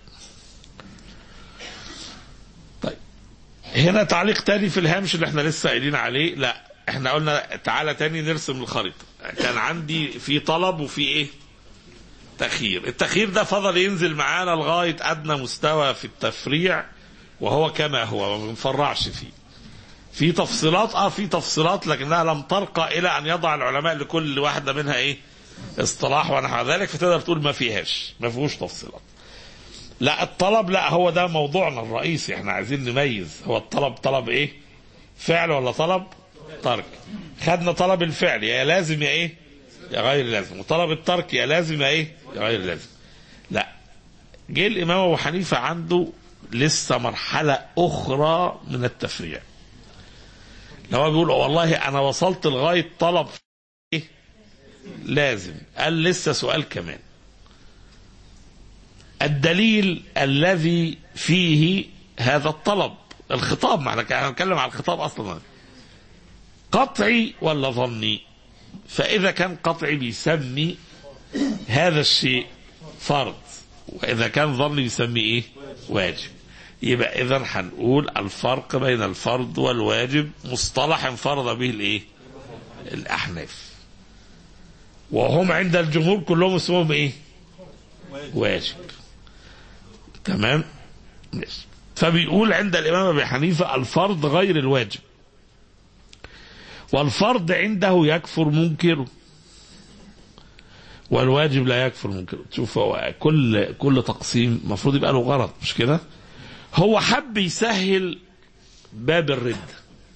طيب هنا تعليق تاني في الهامش اللي احنا لسه قايلين عليه لا احنا قلنا تعالى تاني نرسم الخريطة كان عندي في طلب وفي ايه تخيير التخيير ده فضل ينزل معانا لغاية أدنى مستوى في التفريع وهو كما هو ما بنفرعش فيه في تفصيلات اه في تفصيلات لكنها لم ترقى الى ان يضع العلماء لكل واحده منها ايه اصطلاح ونحو ذلك فتقدر تقول ما فيهاش ما فيهوش تفصيلات لا الطلب لا هو ده موضوعنا الرئيسي احنا عايزين نميز هو الطلب طلب ايه فعل ولا طلب ترك خدنا طلب الفعل يا لازم يا ايه يا غير لازم وطلب الترك يا لازم يا ايه يا غير لازم لا جه الامام ابو حنيفه عنده لسه مرحله اخرى من التفريع لو هو بيقول والله انا وصلت لغايه طلب ايه لازم قال لسه سؤال كمان الدليل الذي فيه هذا الطلب الخطاب ما احنا هنتكلم على الخطاب اصلا قطعي ولا ظني فاذا كان قطعي بيسمي هذا الشيء فرض واذا كان ظني يسمي ايه واجب يبقى اذا هنقول الفرق بين الفرض والواجب مصطلح انفرد به الايه الاحناف وهم عند الجمهور كلهم اسمهم ايه واجب تمام ماشي فبيقول عند الامام ابي حنيفه الفرض غير الواجب والفرض عنده يكفر منكره والواجب لا يكفر منكره شوف هو كل كل تقسيم المفروض يبقى له غرض مش كده هو حب يسهل باب الردة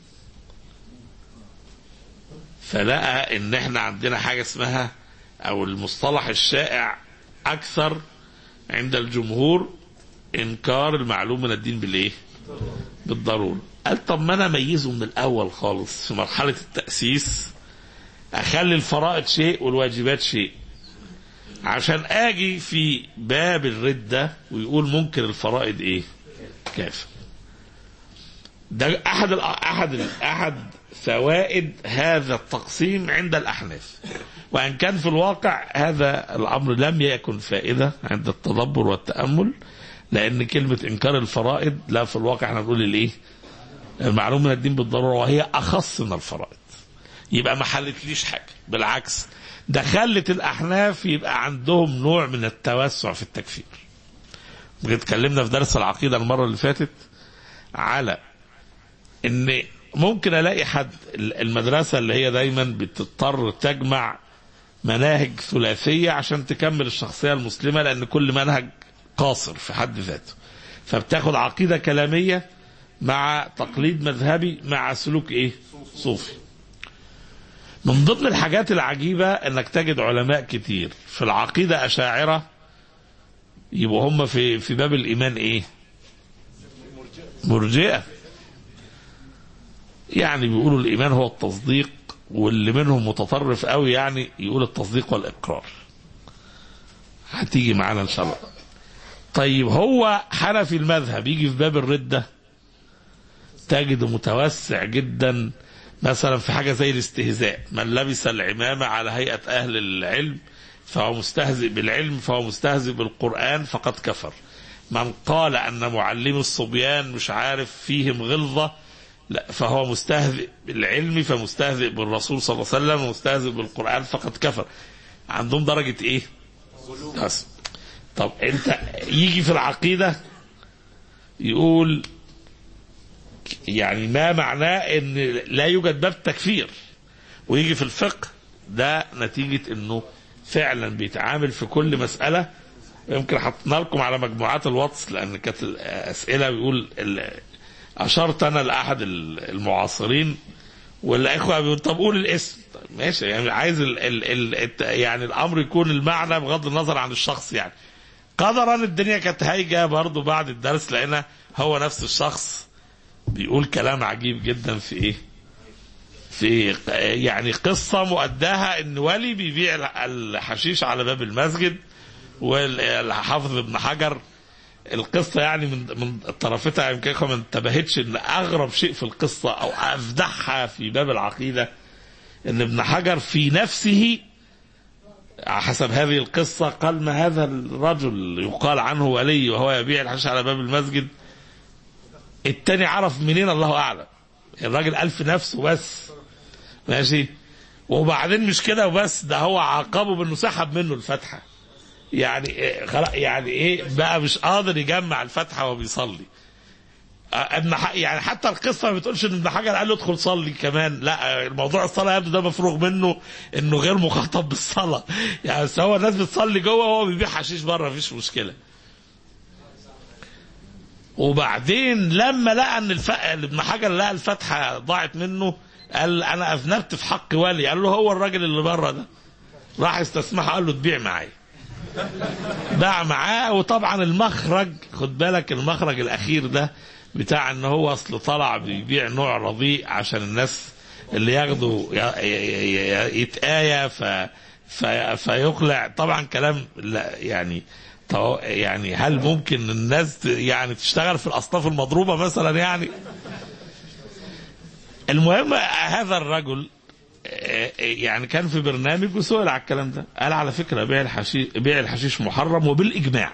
فلقى ان احنا عندنا حاجة اسمها او المصطلح الشائع اكثر عند الجمهور انكار المعلوم من الدين بالايه بالضرورة قال طب ما انا اميزه من الاول خالص في مرحلة التأسيس اخلي الفرائض شيء والواجبات شيء عشان اجي في باب الردة ويقول ممكن الفرائض ايه كافر ده احد ال احد ال احد فوائد هذا التقسيم عند الاحناف وان كان في الواقع هذا الامر لم يكن فائده عند التدبر والتامل لان كلمه انكار الفرائض لا في الواقع احنا بنقول الايه المعلوم من الدين بالضروره وهي اخص من الفرائض يبقى ما حلتليش حاجه بالعكس ده خلت الاحناف يبقى عندهم نوع من التوسع في التكفير اتكلمنا في درس العقيدة المرة اللي فاتت على ان ممكن الاقي حد المدرسة اللي هي دايما بتضطر تجمع مناهج ثلاثية عشان تكمل الشخصية المسلمة لان كل منهج قاصر في حد ذاته فبتاخد عقيدة كلامية مع تقليد مذهبي مع سلوك ايه صوفي من ضمن الحاجات العجيبة انك تجد علماء كتير في العقيدة اشاعرة يبقوا هم في في باب الايمان ايه مرجئه يعني بيقولوا الايمان هو التصديق واللي منهم متطرف قوي يعني يقول التصديق والاقرار هتيجي معانا ان شاء الله طيب هو حنفي المذهب يجي في باب الرده تجده متوسع جدا مثلا في حاجه زي الاستهزاء من لبس العمامه على هيئه اهل العلم فهو مستهزئ بالعلم فهو مستهزئ بالقرآن فقد كفر من قال أن معلم الصبيان مش عارف فيهم غلظة لا فهو مستهزئ بالعلم فمستهزئ بالرسول صلى الله عليه وسلم ومستهزئ بالقرآن فقد كفر عندهم درجة ايه بس طب انت يجي في العقيدة يقول يعني ما معناه ان لا يوجد باب تكفير ويجي في الفقه ده نتيجة انه فعلا بيتعامل في كل مسألة يمكن حطنا لكم على مجموعات الواتس لأن كانت الأسئلة بيقول أشرت أنا لأحد المعاصرين والإخوة بيقول طب قول الاسم طيب ماشي يعني عايز ال ال ال يعني الأمر يكون المعنى بغض النظر عن الشخص يعني قدرا الدنيا كانت هايجة برضه بعد الدرس لقينا هو نفس الشخص بيقول كلام عجيب جدا في ايه في يعني قصة مؤداها ان ولي بيبيع الحشيش على باب المسجد والحافظ ابن حجر القصة يعني من من طرفتها يمكن ما انتبهتش ان اغرب شيء في القصة او افدحها في باب العقيدة ان ابن حجر في نفسه حسب هذه القصة قال ما هذا الرجل يقال عنه ولي وهو يبيع الحشيش على باب المسجد التاني عرف منين الله اعلم الراجل قال في نفسه بس ماشي وبعدين مش كده وبس ده هو عاقبه بانه سحب منه الفاتحه يعني إيه خلاص يعني ايه بقى مش قادر يجمع الفاتحه وهو بيصلي ابن يعني حتى القصه ما بتقولش ان ابن حجر قال له ادخل صلي كمان لا الموضوع الصلاه يبدو ده مفروغ منه انه غير مخاطب بالصلاه يعني بس هو الناس بتصلي جوه وهو بيبيع حشيش بره مفيش مشكله وبعدين لما لقى ان الف... ابن حجر لقى الفاتحه ضاعت منه قال انا اذنبت في حق والي قال له هو الراجل اللي بره ده راح استسمحه قال له تبيع معايا باع معاه وطبعا المخرج خد بالك المخرج الاخير ده بتاع ان هو اصل طلع بيبيع نوع رضيء عشان الناس اللي ياخدوا ي- ي- ي- يتآية ف في فيقلع طبعا كلام لا يعني طو- يعني هل ممكن الناس ت- يعني تشتغل في الاصناف المضروبه مثلا يعني المهم هذا الرجل آه، يعني كان في برنامج وسئل على الكلام ده قال على فكره بيع الحشيش بيع الحشيش محرم وبالاجماع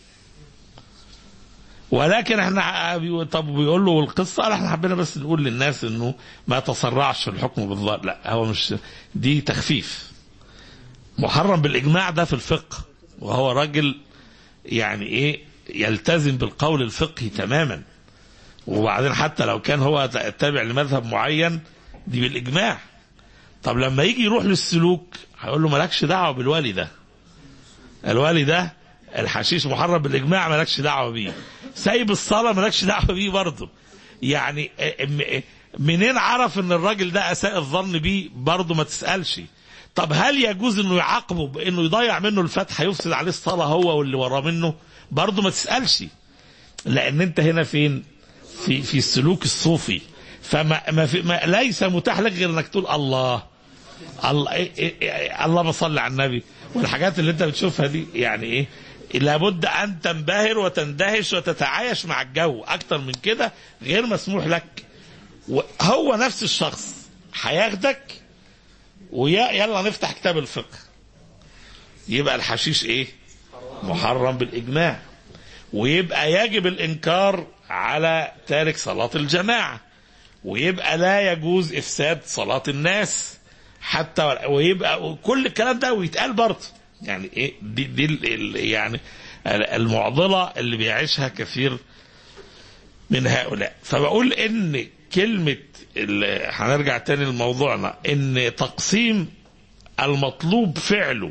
ولكن احنا بي- طب بيقول له القصه قال احنا حبينا بس نقول للناس انه ما تسرعش في الحكم بالظاهر لا هو مش دي تخفيف محرم بالاجماع ده في الفقه وهو راجل يعني ايه يلتزم بالقول الفقهي تماما وبعدين حتى لو كان هو تابع لمذهب معين دي بالاجماع طب لما يجي يروح للسلوك هيقول له مالكش دعوه بالولي ده الولي ده الحشيش محرم بالاجماع مالكش دعوه بيه سايب الصلاه مالكش دعوه بيه برضه يعني م- منين عرف ان الراجل ده اساء الظن بيه برضه ما تسالش طب هل يجوز انه يعاقبه بانه يضيع منه الفتحه يفسد عليه الصلاه هو واللي وراه منه برضه ما تسالش لان انت هنا فين في في السلوك الصوفي فما ما في ما ليس متاح لك غير انك تقول الله الله إيه إيه إيه اللهم صل على النبي والحاجات اللي انت بتشوفها دي يعني ايه لابد ان تنبهر وتندهش وتتعايش مع الجو اكتر من كده غير مسموح لك وهو نفس الشخص هياخدك ويا يلا نفتح كتاب الفقه يبقى الحشيش ايه محرم بالاجماع ويبقى يجب الانكار على تارك صلاه الجماعه ويبقى لا يجوز افساد صلاه الناس حتى ويبقى كل الكلام ده ويتقال برضه يعني ايه دي, دي ال- ال- يعني المعضله اللي بيعيشها كثير من هؤلاء فبقول ان كلمه ال- هنرجع تاني لموضوعنا ان تقسيم المطلوب فعله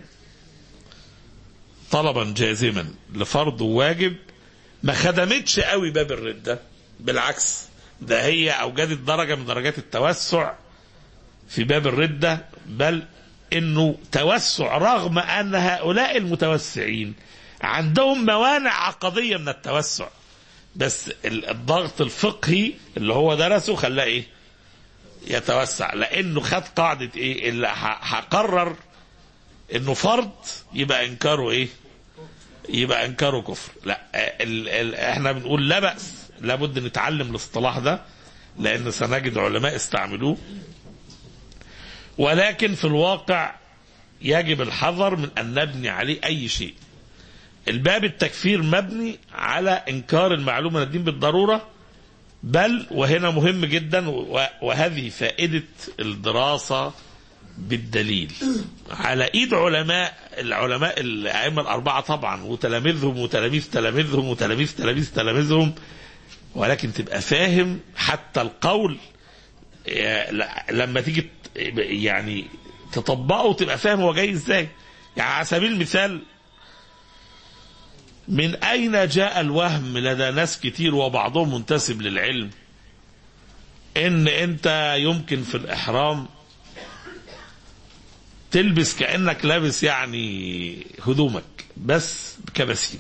طلبا جازما لفرض وواجب ما خدمتش قوي باب الردة بالعكس ده هي أوجدت درجة من درجات التوسع في باب الردة بل انه توسع رغم ان هؤلاء المتوسعين عندهم موانع عقدية من التوسع بس ال- الضغط الفقهي اللي هو درسه خلاه ايه يتوسع لانه خد قاعدة ايه اللي ه- هقرر انه فرض يبقى انكاره ايه يبقى انكاره كفر لا ال ال احنا بنقول لا بأس لابد نتعلم الاصطلاح ده لان سنجد علماء استعملوه ولكن في الواقع يجب الحذر من ان نبني عليه اي شيء الباب التكفير مبني على انكار المعلومه من الدين بالضروره بل وهنا مهم جدا و- وهذه فائده الدراسه بالدليل على ايد علماء العلماء الائمه الاربعه طبعا وتلاميذهم وتلاميذ تلاميذهم وتلاميذ تلاميذ تلاميذهم ولكن تبقى فاهم حتى القول يا- لا- لما تيجي ت- يعني تطبقه تبقى فاهم هو جاي ازاي يعني على سبيل المثال من اين جاء الوهم لدى ناس كتير وبعضهم منتسب للعلم ان انت يمكن في الاحرام تلبس كانك لابس يعني هدومك بس بكباسين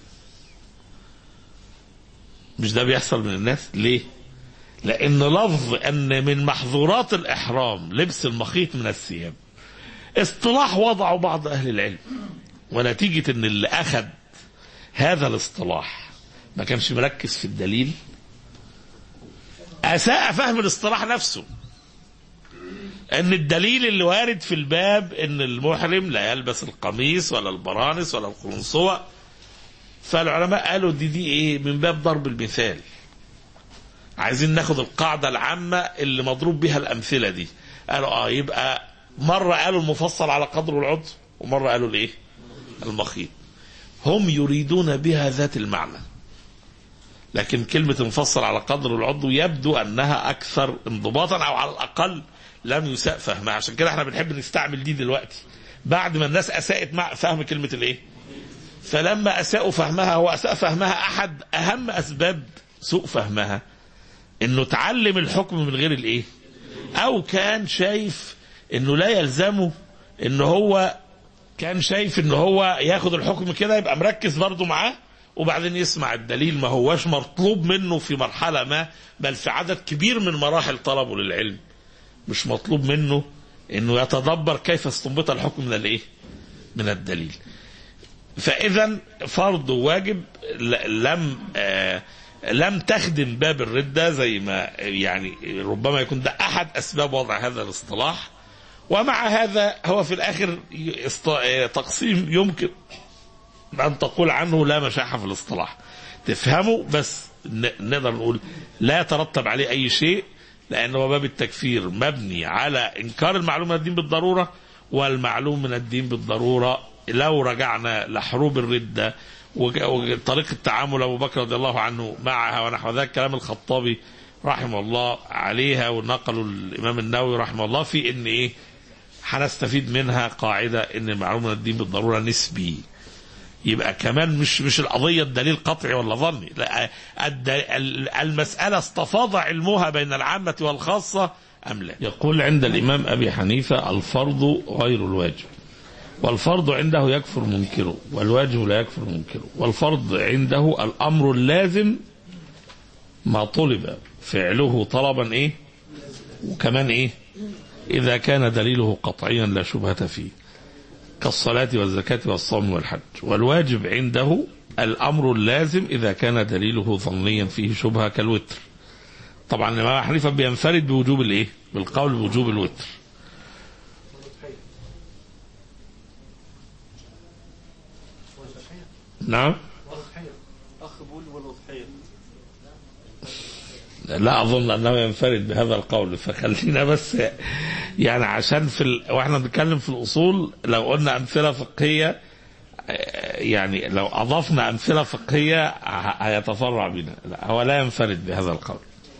مش ده بيحصل من الناس ليه لان لفظ ان من محظورات الاحرام لبس المخيط من الثياب اصطلاح وضعه بعض اهل العلم ونتيجه ان اللي اخذ هذا الاصطلاح ما كانش مركز في الدليل اساء فهم الاصطلاح نفسه ان الدليل اللي وارد في الباب ان المحرم لا يلبس القميص ولا البرانس ولا القلنسوة فالعلماء قالوا دي دي ايه من باب ضرب المثال عايزين ناخد القاعدة العامة اللي مضروب بها الأمثلة دي قالوا اه يبقى مرة قالوا المفصل على قدر العضو ومرة قالوا الايه المخيط هم يريدون بها ذات المعنى لكن كلمة المفصل على قدر العضو يبدو أنها أكثر انضباطا أو على الأقل لم يساء فهمها عشان كده احنا بنحب نستعمل دي دلوقتي بعد ما الناس أساءت مع فهم كلمة الإيه فلما أساءوا فهمها هو أساء فهمها أحد أهم أسباب سوء فهمها إنه تعلم الحكم من غير الإيه أو كان شايف إنه لا يلزمه إن هو كان شايف إن هو ياخد الحكم كده يبقى مركز برضه معاه وبعدين يسمع الدليل ما هواش مطلوب منه في مرحلة ما بل في عدد كبير من مراحل طلبه للعلم مش مطلوب منه انه يتدبر كيف استنبط الحكم من الايه من الدليل فاذا فرض واجب ل- لم آه لم تخدم باب الردة زي ما يعني ربما يكون ده احد اسباب وضع هذا الاصطلاح ومع هذا هو في الاخر است- آه، تقسيم يمكن أن تقول عنه لا مشاحة في الاصطلاح تفهمه بس ن- نقدر نقول لا يترتب عليه أي شيء لأن هو باب التكفير مبني على إنكار المعلوم من الدين بالضرورة والمعلوم من الدين بالضرورة لو رجعنا لحروب الردة وج- وطريقة تعامل أبو بكر رضي الله عنه معها ونحو ذلك كلام الخطابي رحمه الله عليها ونقلوا الإمام النووي رحمه الله في إن إيه هنستفيد منها قاعدة إن المعلوم من الدين بالضرورة نسبي يبقى كمان مش مش القضيه الدليل قطعي ولا ظني لا الد- ال- المساله استفاض علمها بين العامه والخاصه ام لا يقول عند الامام ابي حنيفه الفرض غير الواجب والفرض عنده يكفر منكره والواجب لا يكفر منكره والفرض عنده الامر اللازم ما طلب فعله طلبا ايه وكمان ايه اذا كان دليله قطعيا لا شبهه فيه كالصلاة والزكاة والصوم والحج والواجب عنده الأمر اللازم إذا كان دليله ظنيا فيه شبهة كالوتر طبعا الإمام حنيفة بينفرد بوجوب الإيه؟ بالقول بوجوب الوتر نعم اخ بول والاضحيه لا اظن انه ينفرد بهذا القول فخلينا بس يعني عشان في ال... واحنا بنتكلم في الاصول لو قلنا امثله فقهيه آه، يعني لو اضفنا امثله فقهيه ه- هيتفرع بنا لا هو لا ينفرد بهذا القول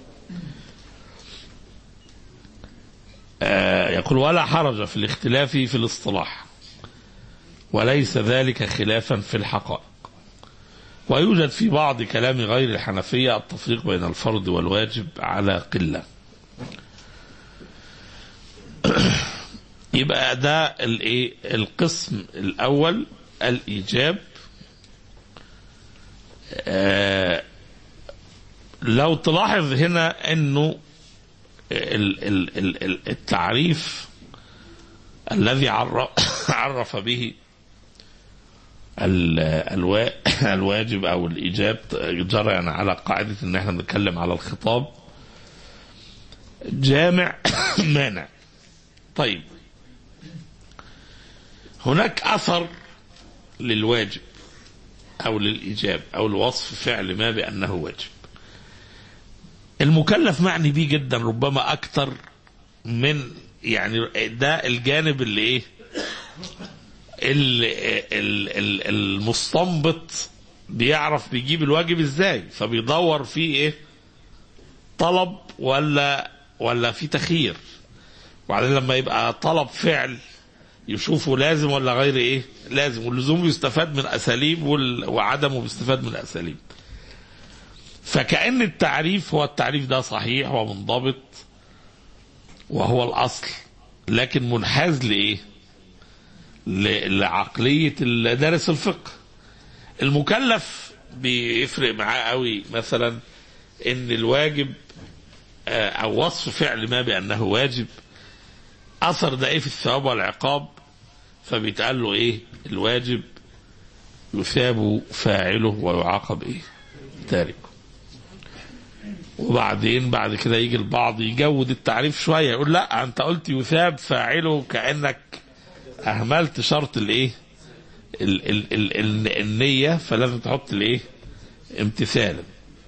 آه، يقول ولا حرج في الاختلاف في الاصطلاح وليس ذلك خلافا في الحقائق ويوجد في بعض كلام غير الحنفية التفريق بين الفرض والواجب على قلة يبقى ده الايه القسم الاول الايجاب آه لو تلاحظ هنا انه ال- ال- ال- ال- التعريف الذي عرف, عرف به ال- الوا- الواجب او الايجاب جرى يعني على قاعده ان احنا بنتكلم على الخطاب جامع مانع طيب هناك اثر للواجب او للايجاب او لوصف فعل ما بانه واجب المكلف معني بيه جدا ربما اكثر من يعني ده الجانب اللي ايه ال- ال- ال- المستنبط بيعرف بيجيب الواجب ازاي فبيدور فيه ايه طلب ولا ولا في تخيير وبعدين لما يبقى طلب فعل يشوفه لازم ولا غير ايه لازم واللزوم يستفاد من اساليب وال- وعدمه بيستفاد من اساليب فكأن التعريف هو التعريف ده صحيح ومنضبط وهو الاصل لكن منحاز لايه ل- لعقلية دارس الفقه المكلف بيفرق معاه قوي مثلا ان الواجب آه، او وصف فعل ما بانه واجب اثر ده ايه في الثواب والعقاب فبيتقال له ايه الواجب يثاب فاعله ويعاقب ايه تاركه وبعدين بعد كده يجي البعض يجود التعريف شويه يقول لا انت قلت يثاب فاعله كانك اهملت شرط الايه ال ال ال ال النيه فلازم تحط الايه امتثالا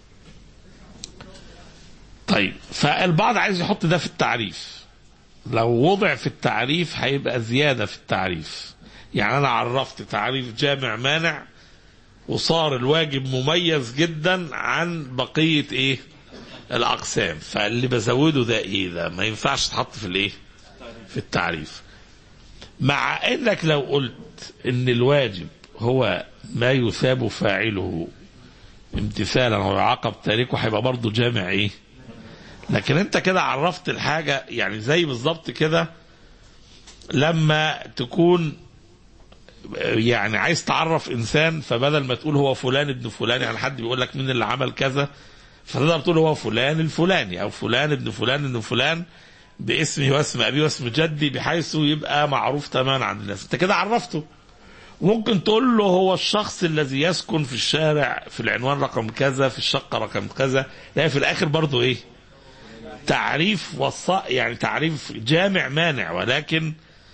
طيب فالبعض عايز يحط ده في التعريف لو وضع في التعريف هيبقى زياده في التعريف يعني انا عرفت تعريف جامع مانع وصار الواجب مميز جدا عن بقيه ايه الاقسام فاللي بزوده ده ايه ده ما ينفعش تحط في الايه في التعريف مع انك لو قلت ان الواجب هو ما يثاب فاعله امتثالا ويعاقب تاركه هيبقى برضه جامع ايه لكن انت كده عرفت الحاجه يعني زي بالظبط كده لما تكون يعني عايز تعرف انسان فبدل ما تقول هو فلان ابن فلان يعني حد بيقول لك مين اللي عمل كذا فتقدر تقول هو فلان الفلاني او فلان ابن فلان ابن فلان باسمه واسم ابيه واسم جدي بحيث يبقى معروف تماما عند الناس انت كده عرفته ممكن تقول له هو الشخص الذي يسكن في الشارع في العنوان رقم كذا في الشقة رقم كذا لا في الآخر برضو إيه تعريف وص يعني تعريف جامع مانع ولكن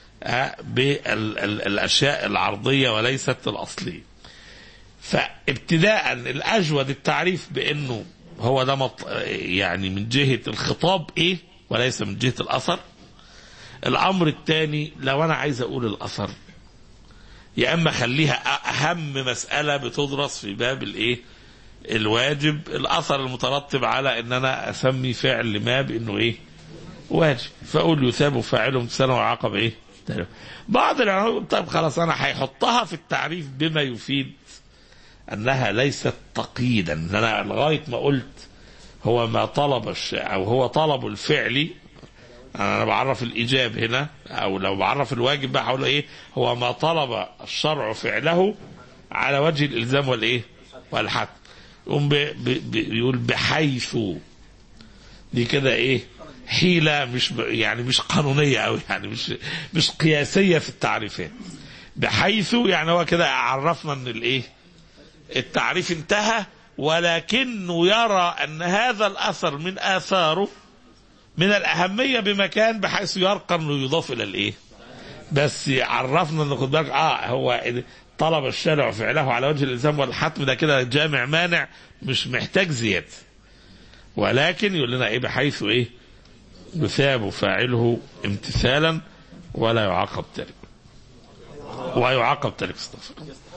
بالأشياء العرضية وليست الأصلية فابتداء الأجود التعريف بأنه هو ده مط... يعني من جهة الخطاب إيه وليس من جهة الأثر الأمر الثاني لو أنا عايز أقول الأثر يا اما خليها اهم مساله بتدرس في باب الايه الواجب الاثر المترتب على ان انا اسمي فعل ما بانه ايه واجب فاقول يثاب فاعله امتثالا ويعاقب ايه بعض العلماء طيب خلاص انا هيحطها في التعريف بما يفيد انها ليست تقييدا ان انا لغايه ما قلت هو ما طلب او هو طلب الفعلي انا بعرف الايجاب هنا او لو بعرف الواجب بقى هقول ايه هو ما طلب الشرع فعله على وجه الالزام والايه والحتم يقوم بيقول بحيث دي كده ايه حيله مش يعني مش قانونيه قوي يعني مش مش قياسيه في التعريفات بحيث يعني هو كده عرفنا ان الايه التعريف انتهى ولكنه يرى ان هذا الاثر من اثاره من الأهمية بمكان بحيث يرقى أنه يضاف إلى الإيه بس عرفنا أن خد بالك آه هو طلب الشارع فعله على وجه الإلزام والحتم ده كده جامع مانع مش محتاج زيادة ولكن يقول لنا إيه بحيث إيه يثاب فاعله امتثالا ولا يعاقب تاركه ويعاقب تارك استغفر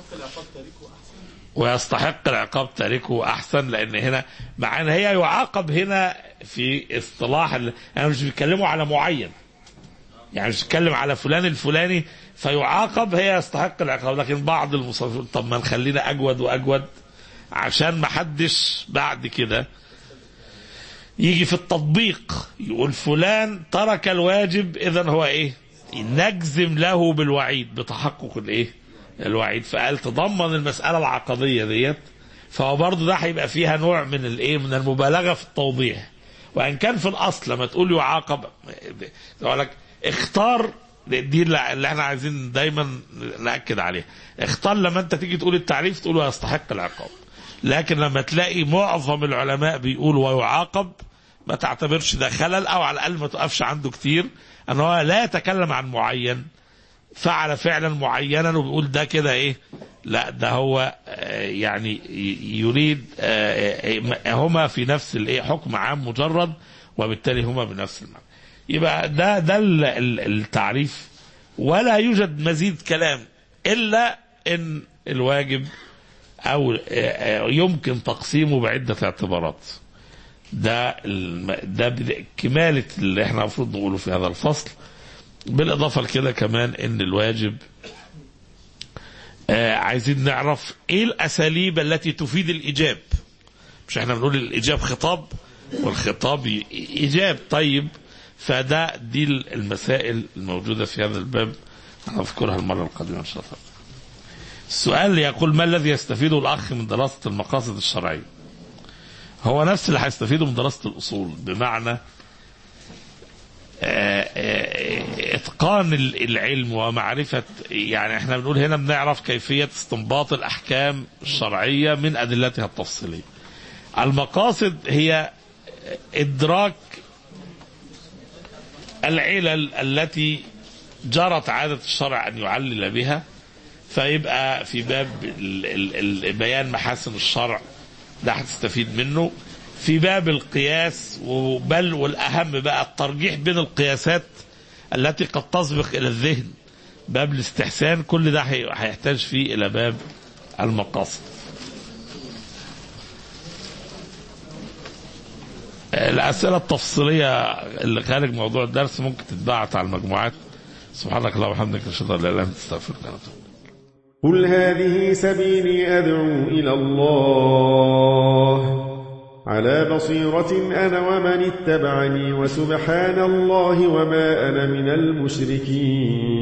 ويستحق العقاب تاركه احسن لان هنا مع ان هي يعاقب هنا في اصطلاح ال... انا مش بيتكلموا على معين يعني مش بيتكلم على فلان الفلاني فيعاقب هي يستحق العقاب لكن بعض المصنفين طب ما نخلينا اجود واجود عشان ما حدش بعد كده يجي في التطبيق يقول فلان ترك الواجب اذا هو ايه نجزم له بالوعيد بتحقق الايه الوعيد فقال تضمن المسألة العقدية ديت فهو برضه ده هيبقى فيها نوع من الايه من المبالغة في التوضيح وان كان في الاصل لما تقول يعاقب يقول لك اختار دي اللي احنا عايزين دايما ناكد عليها اختار لما انت تيجي تقول التعريف تقول يستحق العقاب لكن لما تلاقي معظم العلماء بيقول ويعاقب ما تعتبرش ده خلل او على الاقل ما تقفش عنده كتير ان هو لا يتكلم عن معين فعل فعلا معينا وبيقول ده كده ايه لا ده هو يعني يريد هما في نفس الايه حكم عام مجرد وبالتالي هما بنفس المعنى يبقى ده ده التعريف ولا يوجد مزيد كلام الا ان الواجب او يمكن تقسيمه بعده اعتبارات ده ده كماله اللي احنا المفروض نقوله في هذا الفصل بالاضافه لكده كمان ان الواجب آه عايزين نعرف ايه الاساليب التي تفيد الايجاب مش احنا بنقول الايجاب خطاب والخطاب ايجاب طيب فده دي المسائل الموجوده في هذا الباب هنذكرها المره القادمه ان شاء الله السؤال يقول ما الذي يستفيده الاخ من دراسه المقاصد الشرعيه هو نفس اللي هيستفيده من دراسه الاصول بمعنى اتقان العلم ومعرفه يعني احنا بنقول هنا بنعرف كيفيه استنباط الاحكام الشرعيه من ادلتها التفصيليه. المقاصد هي ادراك العلل التي جرت عاده الشرع ان يعلل بها فيبقى في باب بيان محاسن الشرع ده هتستفيد منه في باب القياس بل والأهم بقى الترجيح بين القياسات التي قد تسبق إلى الذهن باب الاستحسان كل ده هيحتاج فيه إلى باب المقاصد الأسئلة التفصيلية اللي خارج موضوع الدرس ممكن تتبعت على المجموعات سبحانك اللهم وبحمدك أشهد أن لا إله إلا أنت أستغفرك قل هذه سبيلي أدعو إلى الله على بصيرة أنا ومن اتبعني وسبحان الله وما أنا من المشركين